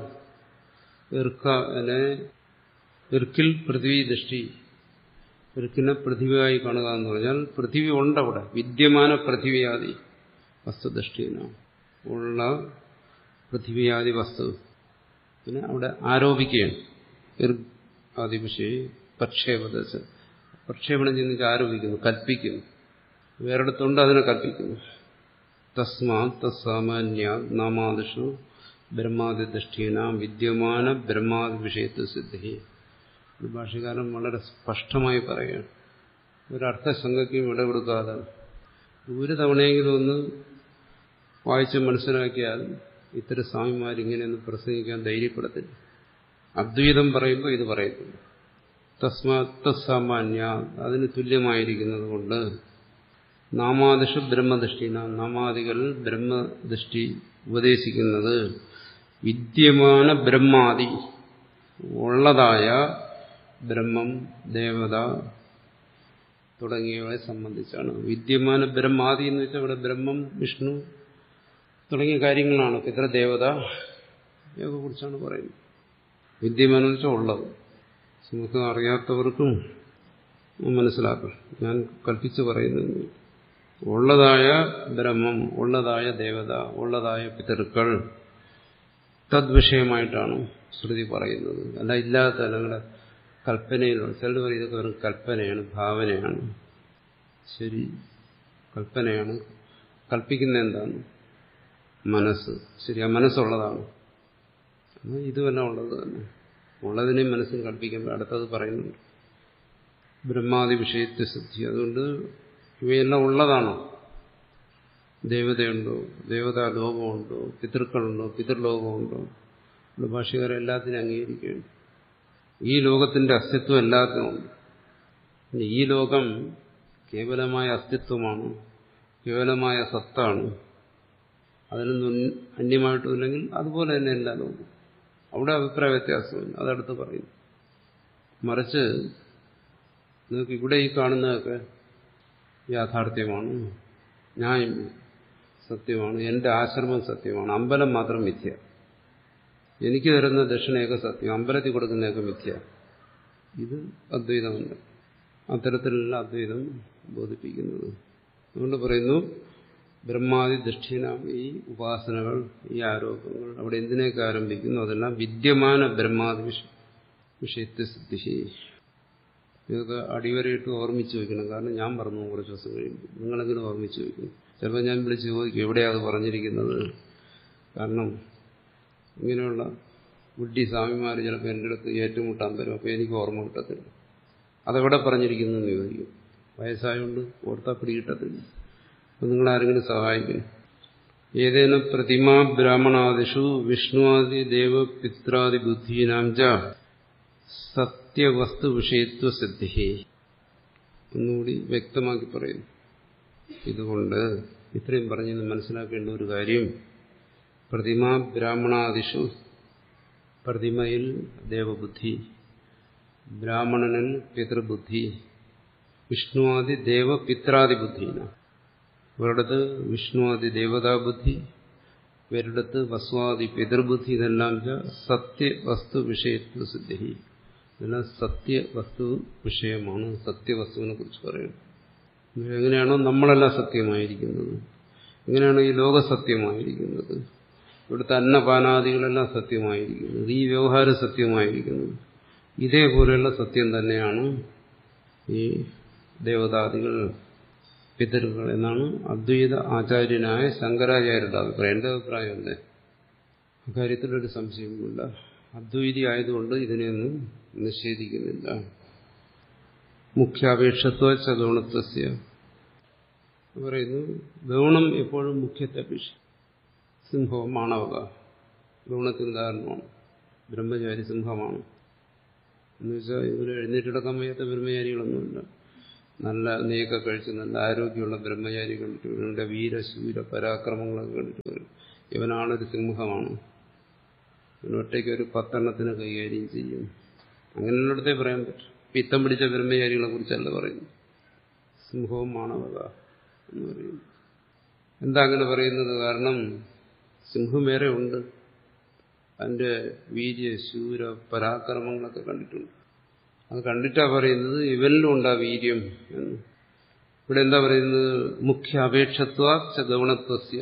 Speaker 6: എർക്കനെ എർക്കിൽ പൃഥ്വി ദൃഷ്ടി എർക്കിനെ പൃഥ്വിയായി കാണുക എന്ന് പറഞ്ഞാൽ പൃഥ്വി ഉണ്ട് അവിടെ വിദ്യമാന പൃഥിവ്യാദി വസ്തുദൃഷ്ടീന ഉള്ള പൃഥിവ്യാദി വസ്തു പിന്നെ അവിടെ ആരോപിക്കുകയാണ് ആദി വിഷയ പ്രക്ഷേപദശ പ്രക്ഷേപണം ചെയ്യുന്ന ആരോപിക്കുന്നു കൽപ്പിക്കുന്നു വേറെടുത്തുണ്ട് അതിനെ കൽപ്പിക്കുന്നു തസ്മാ തസാമാന്യ നാമാദിഷു ബ്രഹ്മാദിദൃഷ്ടീന വിദ്യമാന ബ്രഹ്മാദി വിഷയത്വ സിദ്ധി ഒരു ഭാഷകാരൻ വളരെ സ്പഷ്ടമായി പറയുകയാണ് ഒരർത്ഥശങ്കയ്ക്കും ഇട കൊടുക്കാതെ ഒരു തവണയെങ്കിലും ഒന്ന് വായിച്ച് മനസ്സിലാക്കിയാൽ ഇത്തരം സ്വാമിമാരിങ്ങനെയൊന്നും പ്രസംഗിക്കാൻ ധൈര്യപ്പെടത്തില്ല അദ്വൈതം പറയുമ്പോൾ ഇത് പറയത്തില്ല തസ്മാത് സാമാന്യ അതിന് തുല്യമായിരിക്കുന്നത് കൊണ്ട് നാമാദിഷു ബ്രഹ്മദൃഷ്ടിന നാമാദികൾ ബ്രഹ്മദൃഷ്ടി ഉപദേശിക്കുന്നത് വിദ്യമാന ബ്രഹ്മാദി ഉള്ളതായ ബ്രഹ്മം ദേവത തുടങ്ങിയവയെ സംബന്ധിച്ചാണ് വിദ്യമാന ബ്രഹ്മാദി എന്ന് വെച്ചാൽ ഇവിടെ ബ്രഹ്മം വിഷ്ണു തുടങ്ങിയ കാര്യങ്ങളാണ് പിതൃദേവത ഇവയെ കുറിച്ചാണ് പറയുന്നത് വിദ്യമാനം എന്ന് വെച്ചാൽ ഉള്ളത് നമുക്ക് അറിയാത്തവർക്കും മനസ്സിലാക്കാം ഞാൻ കൽപ്പിച്ച് പറയുന്നത് ഉള്ളതായ ബ്രഹ്മം ഉള്ളതായ ദേവത ഉള്ളതായ പിതൃക്കൾ തദ്വിഷയമായിട്ടാണ് ശ്രുതി പറയുന്നത് അല്ല ഇല്ലാത്ത നിങ്ങളുടെ കൽപ്പനയിലുള്ള ചിലർ പറയും ഇതൊക്കെ വെറും കൽപ്പനയാണ് ഭാവനയാണ് ശരി കൽപ്പനയാണ് കൽപ്പിക്കുന്ന എന്താണ് മനസ്സ് ശരി ആ മനസ്സുള്ളതാണ് ഇതുമല്ല ഉള്ളത് തന്നെ ഉള്ളതിനെ മനസ്സിൽ കൽപ്പിക്കുമ്പോൾ അടുത്തത് പറയുന്നുണ്ട് ബ്രഹ്മാദി വിഷയത്തെ സിദ്ധി അതുകൊണ്ട് ഇവയെല്ലാം ഉള്ളതാണോ ദേവതയുണ്ടോ ദേവതാ ലോകമുണ്ടോ പിതൃക്കളുണ്ടോ പിതൃലോകമുണ്ടോ ഇവിടെ ഭാഷകാരെ എല്ലാത്തിനും അംഗീകരിക്കുകയാണ് ഈ ലോകത്തിന്റെ അസ്തിത്വം എല്ലാത്തിനുമുണ്ട് ഈ ലോകം കേവലമായ അസ്തിത്വമാണ് കേവലമായ സത്താണ് അതിനൊന്നും അന്യമായിട്ടുമില്ലെങ്കിൽ അതുപോലെ തന്നെ എല്ലാ ലോകവും അവിടെ അഭിപ്രായ വ്യത്യാസമില്ല അതടുത്ത് പറയുന്നു മറിച്ച് നിങ്ങൾക്ക് ഇവിടെ ഈ കാണുന്നതൊക്കെ യാഥാർത്ഥ്യമാണ് ഞാൻ സത്യമാണ് എൻ്റെ ആശ്രമം സത്യമാണ് അമ്പലം മാത്രം മിഥ്യ എനിക്ക് തരുന്ന ദക്ഷിണയൊക്കെ സത്യം അമ്പലത്തിൽ കൊടുക്കുന്നതൊക്കെ മിഥ്യ ഇത് അദ്വൈതമല്ല അത്തരത്തിലുള്ള അദ്വൈതം ബോധിപ്പിക്കുന്നത് അതുകൊണ്ട് പറയുന്നു ബ്രഹ്മാദി ദക്ഷിണ ഈ ഉപാസനകൾ ഈ ആരോപങ്ങൾ അവിടെ എന്തിനേക്ക് ആരംഭിക്കുന്നു അതെല്ലാം വിദ്യമാന ബ്രഹ്മാദി വിഷ വിഷയത്തെ സിദ്ധി ഇതൊക്കെ അടിവരയിട്ട് ഓർമ്മിച്ച് വയ്ക്കണം കാരണം ഞാൻ പറഞ്ഞു കുറച്ച് ദിവസം കഴിയുമ്പോൾ നിങ്ങളെങ്കിലും ഓർമ്മിച്ച് വയ്ക്കണം ചിലപ്പോൾ ഞാൻ വിളിച്ച് ചോദിക്കും എവിടെയാണ് അത് പറഞ്ഞിരിക്കുന്നത് കാരണം ഇങ്ങനെയുള്ള ബുദ്ധി സ്വാമിമാർ ചിലപ്പോൾ എൻ്റെ അടുത്ത് ഏറ്റുമുട്ടാൻ വരും അപ്പോൾ എനിക്ക് ഓർമ്മ കിട്ടത്തില്ല അതെവിടെ പറഞ്ഞിരിക്കുന്നു എന്ന് ചോദിക്കും വയസ്സായതുകൊണ്ട് ഓർത്താ പിടി കിട്ടത്തില്ല അപ്പം നിങ്ങളാരെങ്കിലും സഹായിക്കും ഏതേന പ്രതിമാ ബ്രാഹ്മണാദിഷു വിഷ്ണുവാദി ദേവപിത്രാദി ബുദ്ധീനാം ച സത്യവസ്തു വിഷയത്വ സിദ്ധി ഒന്നുകൂടി വ്യക്തമാക്കി പറയുന്നു ഇതുകൊണ്ട് ഇത്രയും പറഞ്ഞെന്ന് മനസ്സിലാക്കേണ്ട ഒരു കാര്യം പ്രതിമാ ബ്രാഹ്മണാദിഷു പ്രതിമയിൽ ദേവബുദ്ധി ബ്രാഹ്മണനിൽ പിതൃബുദ്ധി വിഷ്ണുവാദി ദേവപിത്രാദി ബുദ്ധിന ഒരിടത്ത് വിഷ്ണുവാദി ദേവതാബുദ്ധി ഒരിടത്ത് വസ്വാദി പിതൃബുദ്ധി ഇതെല്ലാം സത്യവസ്തു വിഷയത്വ സിദ്ധി ഇതെല്ലാം സത്യവസ്തു വിഷയമാണ് സത്യവസ്തുവിനെ കുറിച്ച് പറയുന്നത് എങ്ങനെയാണോ നമ്മളെല്ലാം സത്യമായിരിക്കുന്നത് എങ്ങനെയാണോ ഈ ലോക സത്യമായിരിക്കുന്നത് ഇവിടുത്തെ അന്നപാനാദികളെല്ലാം സത്യമായിരിക്കുന്നത് ഈ വ്യവഹാരം സത്യമായിരിക്കുന്നത് ഇതേപോലെയുള്ള സത്യം തന്നെയാണ് ഈ ദേവതാദികൾ പിതൃകൾ എന്നാണ് അദ്വൈത ആചാര്യനായ ശങ്കരാചാര്യരുടെ അഭിപ്രായം എന്റെ അഭിപ്രായം അല്ലേ അക്കാര്യത്തിലൊരു സംശയവുമില്ല അദ്വൈതി ആയതുകൊണ്ട് ഇതിനെയൊന്നും നിഷേധിക്കുന്നില്ല മുഖ്യാപേക്ഷത്വ ചഗുണത്വസ്യ പറയുന്നു ഗൗണം എപ്പോഴും മുഖ്യത്തെ അപേക്ഷ സിംഹവും മാണവക ഗൗണത്തിന് ഉദാഹരണമാണ് ബ്രഹ്മചാരി സിംഹമാണ് എന്ന് വെച്ചാൽ ഇവർ എഴുന്നേറ്റിടക്കാൻ വയ്യാത്ത ബ്രഹ്മചാരികളൊന്നുമില്ല നല്ല നെയ്യൊക്കെ കഴിച്ച് നല്ല ആരോഗ്യമുള്ള ബ്രഹ്മചാരി കണ്ടിട്ട് ഇവരുടെ വീരശൂര പരാക്രമങ്ങളൊക്കെ കണ്ടിട്ട് വരും ഇവനാളൊരു സിംഹമാണ് ഇവനൊറ്റയ്ക്ക് ഒരു പത്തെണ്ണത്തിന് കൈകാര്യം ചെയ്യും അങ്ങനെയുള്ളിടത്തേ പറയാൻ പറ്റും പിത്തം പിടിച്ച ബ്രഹ്മചാരികളെ കുറിച്ചല്ല പറയുന്നു സിംഹവും മാണവക എന്ന് പറയുന്നു എന്താ അങ്ങനെ പറയുന്നത് കാരണം സിംഹം വേറെ ഉണ്ട് അതിന്റെ വീര്യ ശൂര പരാക്രമങ്ങളൊക്കെ കണ്ടിട്ടുണ്ട് അത് കണ്ടിട്ടാ പറയുന്നത് ഇവനിലും ഉണ്ടാ വീര്യം എന്ന് ഇവിടെ എന്താ പറയുന്നത് മുഖ്യ അപേക്ഷത്വ ഗൗണത്വസ്യ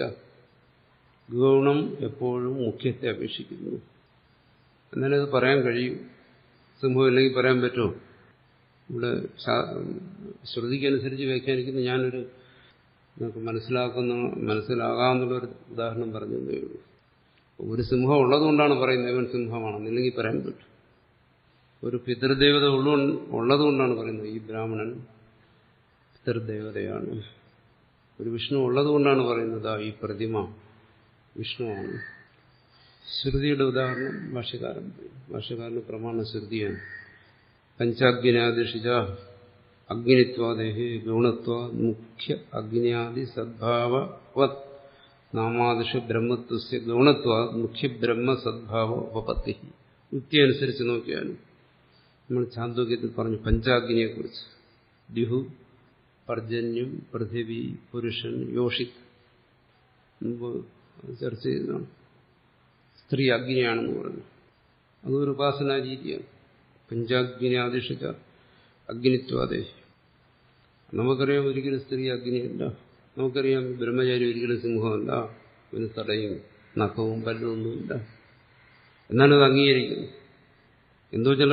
Speaker 6: ഗൗണം എപ്പോഴും മുഖ്യത്തെ അപേക്ഷിക്കുന്നു എന്നാലേ അത് പറയാൻ കഴിയും സിംഹം ഇല്ലെങ്കിൽ പറയാൻ പറ്റുമോ ഇവിടെ ശ്രുതിക്കനുസരിച്ച് വ്യാഖ്യാനിക്കുന്ന ഞാനൊരു നമുക്ക് മനസ്സിലാക്കുന്ന മനസ്സിലാകാമെന്നുള്ളൊരു ഉദാഹരണം പറഞ്ഞു തന്നേ ഉള്ളൂ ഒരു സിംഹം ഉള്ളതുകൊണ്ടാണ് പറയുന്നത് ഇവൻ സിംഹമാണെന്ന് ഇല്ലെങ്കിൽ പറയാൻ പറ്റും ഒരു പിതൃദേവത ഉള്ളു ഉള്ളതുകൊണ്ടാണ് പറയുന്നത് ഈ ബ്രാഹ്മണൻ പിതൃദേവതയാണ് ഒരു വിഷ്ണു ഉള്ളതുകൊണ്ടാണ് പറയുന്നത് ആ ഈ പ്രതിമ വിഷ്ണുവാണ് ശ്രുതിയുടെ ഉദാഹരണം ഭാഷ്യകാരൻ ഭാഷ്യകാരന് പ്രമാണ ശ്രുതിയാണ് പഞ്ചാഗ്നാദിഷിച്ച അഗ്നിത്വാദേഹി ഗുണത്വ മുഖ്യ അഗ്നിയാദി സദ്ഭാവവത് നാമാദിഷ ബ്രഹ്മത്വസ്യ ഗുണത്വ മുഖ്യ ബ്രഹ്മ സദ്ഭാവ ഉപപത്തി യുക്തി അനുസരിച്ച് നോക്കിയാൽ നമ്മൾ ചാന്തോക്യത്തിൽ പറഞ്ഞു പഞ്ചാഗ്നിയെക്കുറിച്ച് ദ്യുഹു പർജന്യം പൃഥിവി പുരുഷൻ യോഷിക് മുമ്പ് ചർച്ച ചെയ്തതാണ് സ്ത്രീ അഗ്നിയാണെന്ന് പറഞ്ഞു അതൊരു ഉപാസനാ രീതിയാണ് പഞ്ചാഗ്നി ആദിഷിച്ച അഗ്നിത്വാദേ നമുക്കറിയാം ഒരിക്കലും സ്ത്രീ അഗ്നിയല്ല നമുക്കറിയാം ബ്രഹ്മചാരി ഒരിക്കലും സിംഹമല്ല ഇവന് തടയും നഖവും പല്ലും ഒന്നുമില്ല എന്നാലും അത് അംഗീകരിക്കുന്നു എന്തോ ചില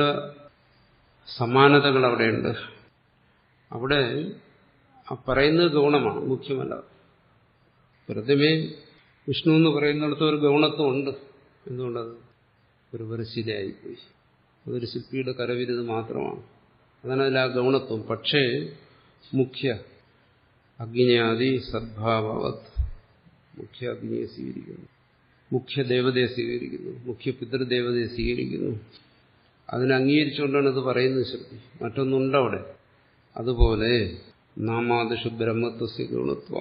Speaker 6: സമാനതകൾ അവിടെയുണ്ട് അവിടെ ആ പറയുന്നത് ഗൗണമാണ് മുഖ്യമല്ല പ്രതിമേ വിഷ്ണു എന്ന് പറയുന്നിടത്ത് ഒരു ഗൗണത്വം ഉണ്ട് എന്തുകൊണ്ടത് ഒരു വരശിലയായിപ്പോയി അതൊരു ശില്പിയുടെ കരവിരുത് മാത്രമാണ് അതാണ് അതിൽ ആ ഗൗണത്വം പക്ഷേ മുഖ്യ അഗ്നിയാദി സദ്ഭാവവത് മുഖ്യ അഗ്നിയെ സ്വീകരിക്കുന്നു മുഖ്യ ദേവതയെ സ്വീകരിക്കുന്നു മുഖ്യ പിതൃദേവതയെ സ്വീകരിക്കുന്നു അതിനെ അംഗീകരിച്ചുകൊണ്ടാണ് ഇത് പറയുന്നത് ശക്തി മറ്റൊന്നുണ്ട് അവിടെ അതുപോലെ നാമാദിഷു ബ്രഹ്മത്വസ്യ ഗുണത്വ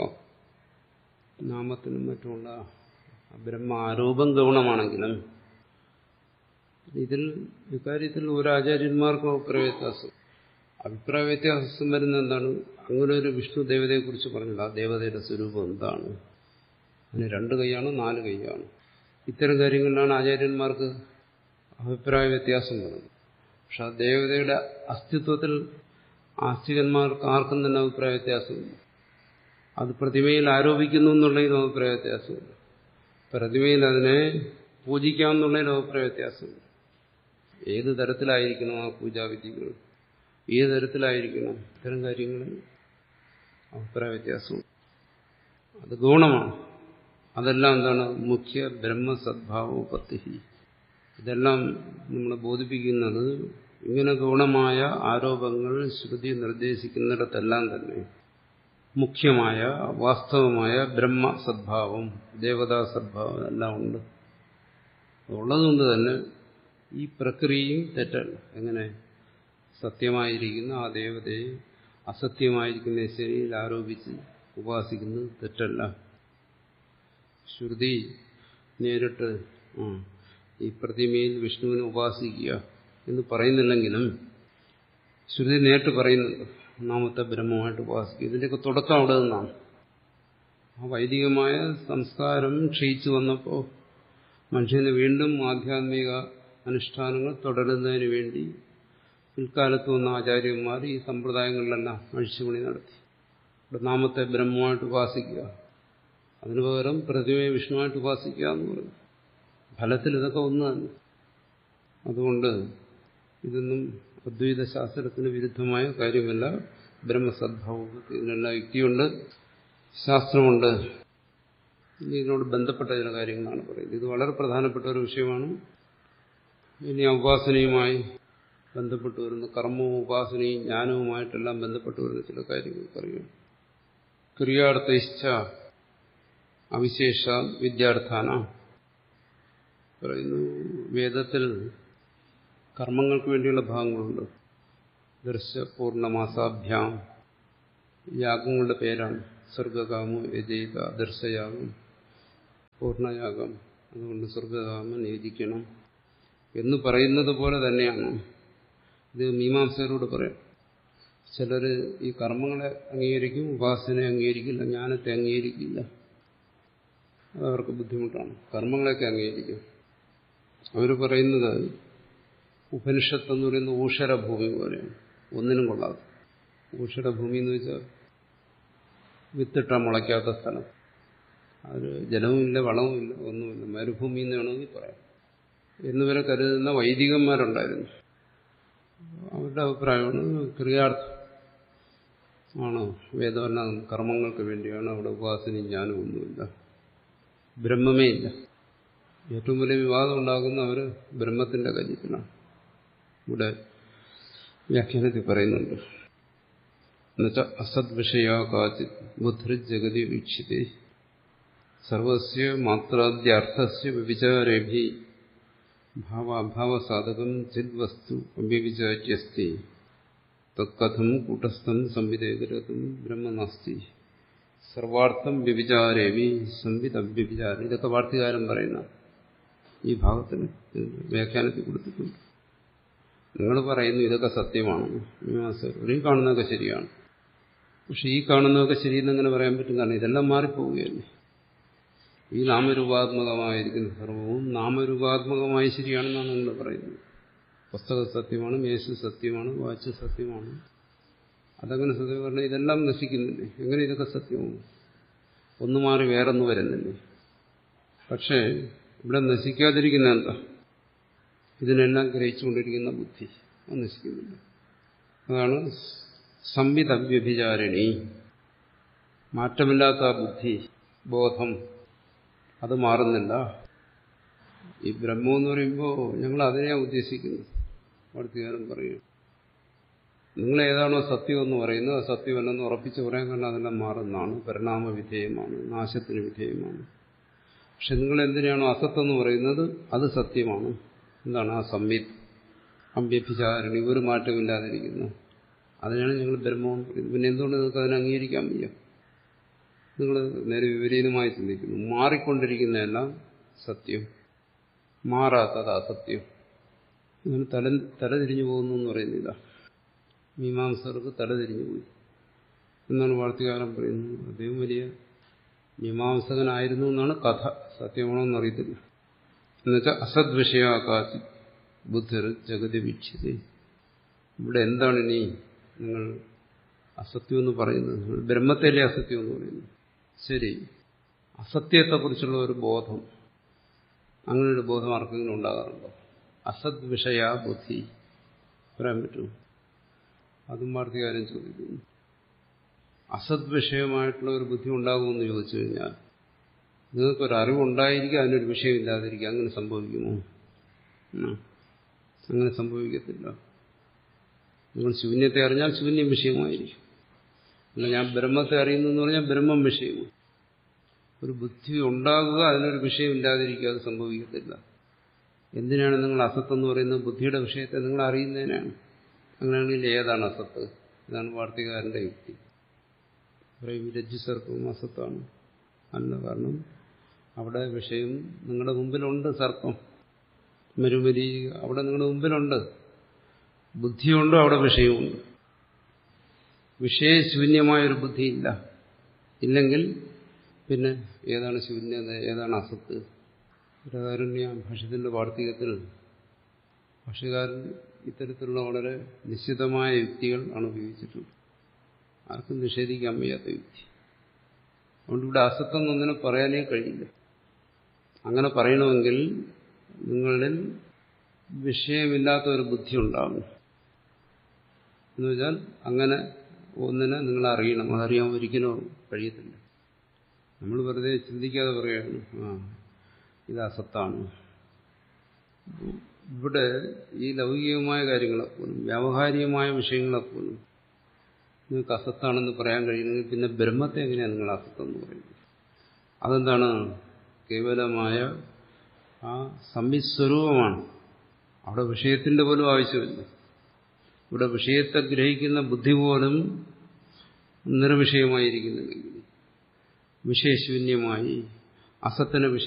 Speaker 6: നാമത്തിനും മറ്റുമുള്ള ബ്രഹ്മ ആരോപം ഗൗണമാണെങ്കിലും ഇതിൽ ഇക്കാര്യത്തിൽ ഒരു ആചാര്യന്മാർക്കും അഭിപ്രായ വ്യത്യാസം അഭിപ്രായ വ്യത്യാസം വരുന്ന എന്താണ് അങ്ങനെ ഒരു വിഷ്ണു ദേവതയെക്കുറിച്ച് പറഞ്ഞില്ല ആ ദേവതയുടെ സ്വരൂപം എന്താണ് അതിന് രണ്ട് കൈയാണ് നാല് കൈയാണ് ഇത്തരം കാര്യങ്ങളിലാണ് ആചാര്യന്മാർക്ക് അഭിപ്രായ വ്യത്യാസം വരുന്നത് പക്ഷെ ആ ദേവതയുടെ അസ്തിത്വത്തിൽ ആസ്തികന്മാർക്ക് ആർക്കും തന്നെ അഭിപ്രായ വ്യത്യാസമില്ല അത് പ്രതിമയിൽ ആരോപിക്കുന്നു എന്നുള്ളതിനും അഭിപ്രായ വ്യത്യാസമില്ല പ്രതിമയിൽ അതിനെ പൂജിക്കാമെന്നുള്ളതിനും അഭിപ്രായ വ്യത്യാസമില്ല ഏത് തരത്തിലായിരിക്കണം ആ പൂജാവിധികൾ ഏത് തരത്തിലായിരിക്കണം ഇത്തരം കാര്യങ്ങളിൽ അഭിപ്രായ വ്യത്യാസവും അത് ഗുണമാണ് അതെല്ലാം എന്താണ് മുഖ്യ ബ്രഹ്മസദ്ഭാവോപത്തി ഇതെല്ലാം നമ്മളെ ബോധിപ്പിക്കുന്നത് ഇങ്ങനെ ഗുണമായ ആരോപങ്ങൾ ശ്രുതി നിർദ്ദേശിക്കുന്നിടത്തെല്ലാം തന്നെ മുഖ്യമായ വാസ്തവമായ ബ്രഹ്മ സദ്ഭാവം ദേവതാ സദ്ഭാവം എല്ലാം ഉണ്ട് ഉള്ളതുകൊണ്ട് തന്നെ ഈ പ്രക്രിയയും തെറ്റല്ല എങ്ങനെ സത്യമായിരിക്കുന്ന ആ ദേവതയെ അസത്യമായിരിക്കുന്ന ശരിയിൽ ആരോപിച്ച് ഉപാസിക്കുന്നത് തെറ്റല്ല ശ്രുതി നേരിട്ട് ഈ പ്രതിമയിൽ വിഷ്ണുവിനെ ഉപാസിക്കുക എന്ന് പറയുന്നില്ലെങ്കിലും ശ്രുതി നേരിട്ട് പറയുന്നുണ്ട് ഒന്നാമത്തെ ബ്രഹ്മമായിട്ട് ഉപാസിക്കുക ഇതിൻ്റെയൊക്കെ തുടക്കം അവിടെ നിന്നാണ് ആ വൈദികമായ സംസ്കാരം ക്ഷയിച്ചു വന്നപ്പോൾ മനുഷ്യന് വീണ്ടും ആധ്യാത്മിക അനുഷ്ഠാനങ്ങൾ തുടരുന്നതിന് വേണ്ടി പിൽക്കാലത്ത് വന്ന ആചാര്യന്മാർ ഈ സമ്പ്രദായങ്ങളിലെല്ലാം അഴിച്ചുപണി നടത്തി ഇവിടെ നാമത്തെ ബ്രഹ്മമായിട്ട് ഉപാസിക്കുക അതിനു പകരം പ്രതിമയെ വിഷ്ണുവായിട്ട് ഉപാസിക്കുക എന്ന് പറഞ്ഞു ഫലത്തിൽ ഇതൊക്കെ ഒന്ന് തന്നെ അതുകൊണ്ട് ഇതൊന്നും അദ്വൈത ശാസ്ത്രത്തിന് വിരുദ്ധമായ കാര്യമല്ല ബ്രഹ്മസദ്ഭാവത്തിൽ ഇതിനെല്ലാം യുക്തിയുണ്ട് ശാസ്ത്രമുണ്ട് ഇതിനോട് ബന്ധപ്പെട്ട ചില കാര്യങ്ങളാണ് പറയുന്നത് ഇത് വളരെ പ്രധാനപ്പെട്ട ഒരു വിഷയമാണ് ഇനി ഉപാസനയുമായി ബന്ധപ്പെട്ട് വരുന്ന കർമ്മവും ഉപാസനയും ജ്ഞാനവുമായിട്ടെല്ലാം ബന്ധപ്പെട്ട് വരുന്ന ചില കാര്യങ്ങൾ പറയും ക്രിയാർത്ഥിച്ച അവിശേഷ വിദ്യാർത്ഥാന പറയുന്നു വേദത്തിൽ കർമ്മങ്ങൾക്ക് വേണ്ടിയുള്ള ഭാഗങ്ങളുണ്ട് ദർശ പൂർണ്ണമാസാഭ്യാം യാഗങ്ങളുടെ പേരാണ് സ്വർഗകാമോ യജയിത ദർശയാഗം പൂർണ്ണയാഗം അതുകൊണ്ട് സ്വർഗകാമൻ യജിക്കണം എന്ന് പറയുന്നത് പോലെ തന്നെയാണ് ഇത് മീമാംസകരോട് പറയാം ചിലർ ഈ കർമ്മങ്ങളെ അംഗീകരിക്കും ഉപാസനയെ അംഗീകരിക്കില്ല ജ്ഞാനത്തെ അംഗീകരിക്കില്ല അത് അവർക്ക് ബുദ്ധിമുട്ടാണ് കർമ്മങ്ങളെയൊക്കെ അംഗീകരിക്കും അവർ പറയുന്നത് ഉപനിഷത്ത് എന്ന് പറയുന്നത് ഊഷരഭൂമി പോലെയാണ് ഒന്നിനും കൊള്ളാതെ ഊഷരഭൂമി എന്ന് വെച്ചാൽ വിത്തിട്ട മുളയ്ക്കാത്ത സ്ഥലം അത് ജലവുമില്ല വളവുമില്ല ഒന്നുമില്ല മരുഭൂമി എന്ന് വേണമെങ്കിൽ പറയാം എന്നുവരെ കരുതുന്ന വൈദികന്മാരുണ്ടായിരുന്നു അവരുടെ അഭിപ്രായമാണ് ക്രിയാർത്ഥം ആണ് വേദവർണ്ണ കർമ്മങ്ങൾക്ക് വേണ്ടിയാണ് അവിടെ ഉപാസനയും ജ്ഞാനവും ഒന്നുമില്ല ബ്രഹ്മമേ ഇല്ല ഏറ്റവും വലിയ വിവാദം ഉണ്ടാകുന്ന അവർ ബ്രഹ്മത്തിന്റെ കാര്യത്തിലാണ് ഇവിടെ വ്യാഖ്യാനത്തിൽ പറയുന്നുണ്ട് എന്നുവെച്ചാൽ അസദ് വിഷയ കാചിത് ബുദ്ധി ജഗതി വീക്ഷിതേ സർവസ്യ മാത്രാദ്യർത്ഥസ്യ വ്യഭിചാരേഭി ഭാവാഭാവസാധകം ചിദ്വസ്തു അവ്യവിചാര്യസ്തി തത്കഥം കൂട്ടസ്ഥം സംവിധേകരതും ബ്രഹ്മനാസ്തി സർവാർത്ഥം വ്യഭിചാരേവി സംവിധ വ്യഭിചാരം ഇതൊക്കെ വാർത്തകാരൻ പറയുന്ന ഈ ഭാഗത്തിന് വ്യാഖ്യാനത്തിൽ കൊടുത്തിട്ടുണ്ട് നിങ്ങൾ പറയുന്നു ഇതൊക്കെ സത്യമാണ് ഒരു കാണുന്നതൊക്കെ ശരിയാണ് പക്ഷെ ഈ കാണുന്നതൊക്കെ ശരിയെന്നെങ്ങനെ പറയാൻ പറ്റും കാരണം ഇതെല്ലാം മാറിപ്പോവുകയല്ലേ ഈ നാമരൂപാത്മകമായിരിക്കുന്ന സർവവും നാമരൂപാത്മകമായി ശരിയാണെന്നാണ് നിങ്ങൾ പറയുന്നത് പുസ്തകം സത്യമാണ് മേശ സത്യമാണ് വാച്ച് സത്യമാണ് അതങ്ങനെ സത്യം പറഞ്ഞാൽ ഇതെല്ലാം നശിക്കുന്നില്ലേ എങ്ങനെ ഇതൊക്കെ സത്യവും ഒന്ന് മാറി വേറൊന്ന് വരുന്നില്ലേ പക്ഷേ ഇവിടെ നശിക്കാതിരിക്കുന്ന എന്താ ഇതിനെല്ലാം ഗ്രഹിച്ചുകൊണ്ടിരിക്കുന്ന ബുദ്ധി അത് നശിക്കുന്നില്ല അതാണ് സംവിധവ്യഭിചാരിണി മാറ്റമില്ലാത്ത ബുദ്ധി ബോധം അത് മാറുന്നില്ല ഈ ബ്രഹ്മം എന്ന് പറയുമ്പോൾ ഞങ്ങൾ അതിനെയാണ് ഉദ്ദേശിക്കുന്നത് വർത്തികാരം പറയും നിങ്ങൾ ഏതാണോ സത്യം എന്ന് പറയുന്നത് അത് സത്യമല്ലെന്ന് ഉറപ്പിച്ച് പറയാൻ കാരണം അതെല്ലാം മാറുന്നതാണ് പരിണാമ വിധേയമാണ് നാശത്തിന് വിധേയമാണ് പക്ഷെ നിങ്ങൾ എന്തിനാണോ അസത്തെന്ന് പറയുന്നത് അത് സത്യമാണ് എന്താണ് ആ സംവിത് അഭ്യഭിചാരണി ഒരു മാറ്റമില്ലാതിരിക്കുന്നു അതിനാണ് ഞങ്ങൾ ബ്രഹ്മം പറയുന്നത് പിന്നെ എന്തുകൊണ്ട് നിങ്ങൾക്ക് അതിനെ അംഗീകരിക്കാൻ വയ്യ നിങ്ങൾ നേരെ വിപരീതമായി ചിന്തിക്കുന്നു മാറിക്കൊണ്ടിരിക്കുന്നതെല്ലാം സത്യം മാറാത്തത് അസത്യം അങ്ങനെ തല തലതിരിഞ്ഞു പോകുന്നു എന്ന് പറയുന്നില്ല മീമാംസകർക്ക് തലതിരിഞ്ഞു പോയി എന്നാണ് വാർത്തകാലം പറയുന്നത് അദ്ദേഹം വലിയ മീമാംസകനായിരുന്നു എന്നാണ് കഥ സത്യമാണോ എന്നറിയത്തില്ല എന്നുവെച്ചാൽ അസദ് വിഷയാകാശി ബുദ്ധർ ജഗതി വീക്ഷിത ഇവിടെ എന്താണ് ഇനി നിങ്ങൾ അസത്യം എന്ന് പറയുന്നത് നിങ്ങൾ ബ്രഹ്മത്തിലെ അസത്യം എന്ന് പറയുന്നത് ശരി അസത്യത്തെക്കുറിച്ചുള്ള ഒരു ബോധം അങ്ങനെ ഒരു ബോധം ആർക്കെങ്കിലും ഉണ്ടാകാറുണ്ടോ അസദ് വിഷയ ബുദ്ധി പറയാൻ പറ്റുമോ അതും വാർത്തകാരം ചോദിക്കുന്നു അസദ് വിഷയമായിട്ടുള്ള ഒരു ബുദ്ധി ഉണ്ടാകുമെന്ന് ചോദിച്ചു കഴിഞ്ഞാൽ നിങ്ങൾക്കൊരു അറിവുണ്ടായിരിക്കുക അതിനൊരു വിഷയമില്ലാതിരിക്കുക അങ്ങനെ സംഭവിക്കുമോ അങ്ങനെ സംഭവിക്കത്തില്ല നിങ്ങൾ ശൂന്യത്തെ അറിഞ്ഞാൽ ശൂന്യം വിഷയമായിരിക്കും അല്ല ഞാൻ ബ്രഹ്മത്തെ അറിയുന്നു എന്ന് പറഞ്ഞാൽ ബ്രഹ്മം വിഷയമാണ് ഒരു ബുദ്ധി ഉണ്ടാകുക അതിനൊരു വിഷയമില്ലാതിരിക്കുക അത് സംഭവിക്കത്തില്ല എന്തിനാണ് നിങ്ങൾ അസത്തെന്ന് പറയുന്നത് ബുദ്ധിയുടെ വിഷയത്തെ നിങ്ങൾ അറിയുന്നതിനാണ് അങ്ങനെയാണെങ്കിൽ ഏതാണ് അസത്ത് ഇതാണ് വാർത്തകാരന്റെ യുക്തി പറയും രജ്ജു സർപ്പവും അസത്താണ് അല്ല കാരണം അവിടെ വിഷയം നിങ്ങളുടെ മുമ്പിലുണ്ട് സർപ്പം മരുമരി അവിടെ നിങ്ങളുടെ മുമ്പിലുണ്ട് ബുദ്ധിയുണ്ട് അവിടെ വിഷയമുണ്ട് വിഷയശൂന്യമായൊരു ബുദ്ധിയില്ല ഇല്ലെങ്കിൽ പിന്നെ ഏതാണ് ശൂന്യത ഏതാണ് അസത്ത് ഗ്രഹകാരുണ്യ ഭാഷ്യത്തിന്റെ വാർത്തകത്തിൽ ഭാഷ്യകാരൻ ഇത്തരത്തിലുള്ള വളരെ നിശ്ചിതമായ യുക്തികൾ ആണ് ഉപയോഗിച്ചിട്ടുള്ളത് ആർക്കും നിഷേധിക്കാൻ വയ്യാത്ത യുക്തി അതുകൊണ്ട് ഇവിടെ അസത്വം ഒന്നിനെ പറയാനേ കഴിയില്ല അങ്ങനെ പറയണമെങ്കിൽ നിങ്ങളിൽ വിഷയമില്ലാത്ത ഒരു ബുദ്ധി ഉണ്ടാകും എന്ന് വെച്ചാൽ അങ്ങനെ ഒന്നിനെ നിങ്ങൾ അറിയണം അതറിയാൻ ഒരിക്കലും കഴിയത്തില്ല നമ്മൾ വെറുതെ ചിന്തിക്കാതെ പറയുകയാണ് ആ ഇത് അസത്താണ് ഇവിടെ ഈ ലൗകികമായ കാര്യങ്ങളെപ്പോലും വ്യാവഹാരികമായ വിഷയങ്ങളെപ്പോലും നിങ്ങൾക്ക് അസത്താണെന്ന് പറയാൻ കഴിയുമെങ്കിൽ പിന്നെ ബ്രഹ്മത്തെ എങ്ങനെയാണ് നിങ്ങൾ അസത്തെന്ന് പറയുന്നത് അതെന്താണ് കേവലമായ ആ സംവിസ്വരൂപമാണ് അവിടെ വിഷയത്തിന്റെ പോലും ആവശ്യമില്ല ഇവിടെ വിഷയത്തെ ഗ്രഹിക്കുന്ന ബുദ്ധി പോലും നിർവിഷയമായിരിക്കുന്നില്ലെങ്കിൽ വിഷയശൂന്യമായി അസത്തിനെ വിഷയം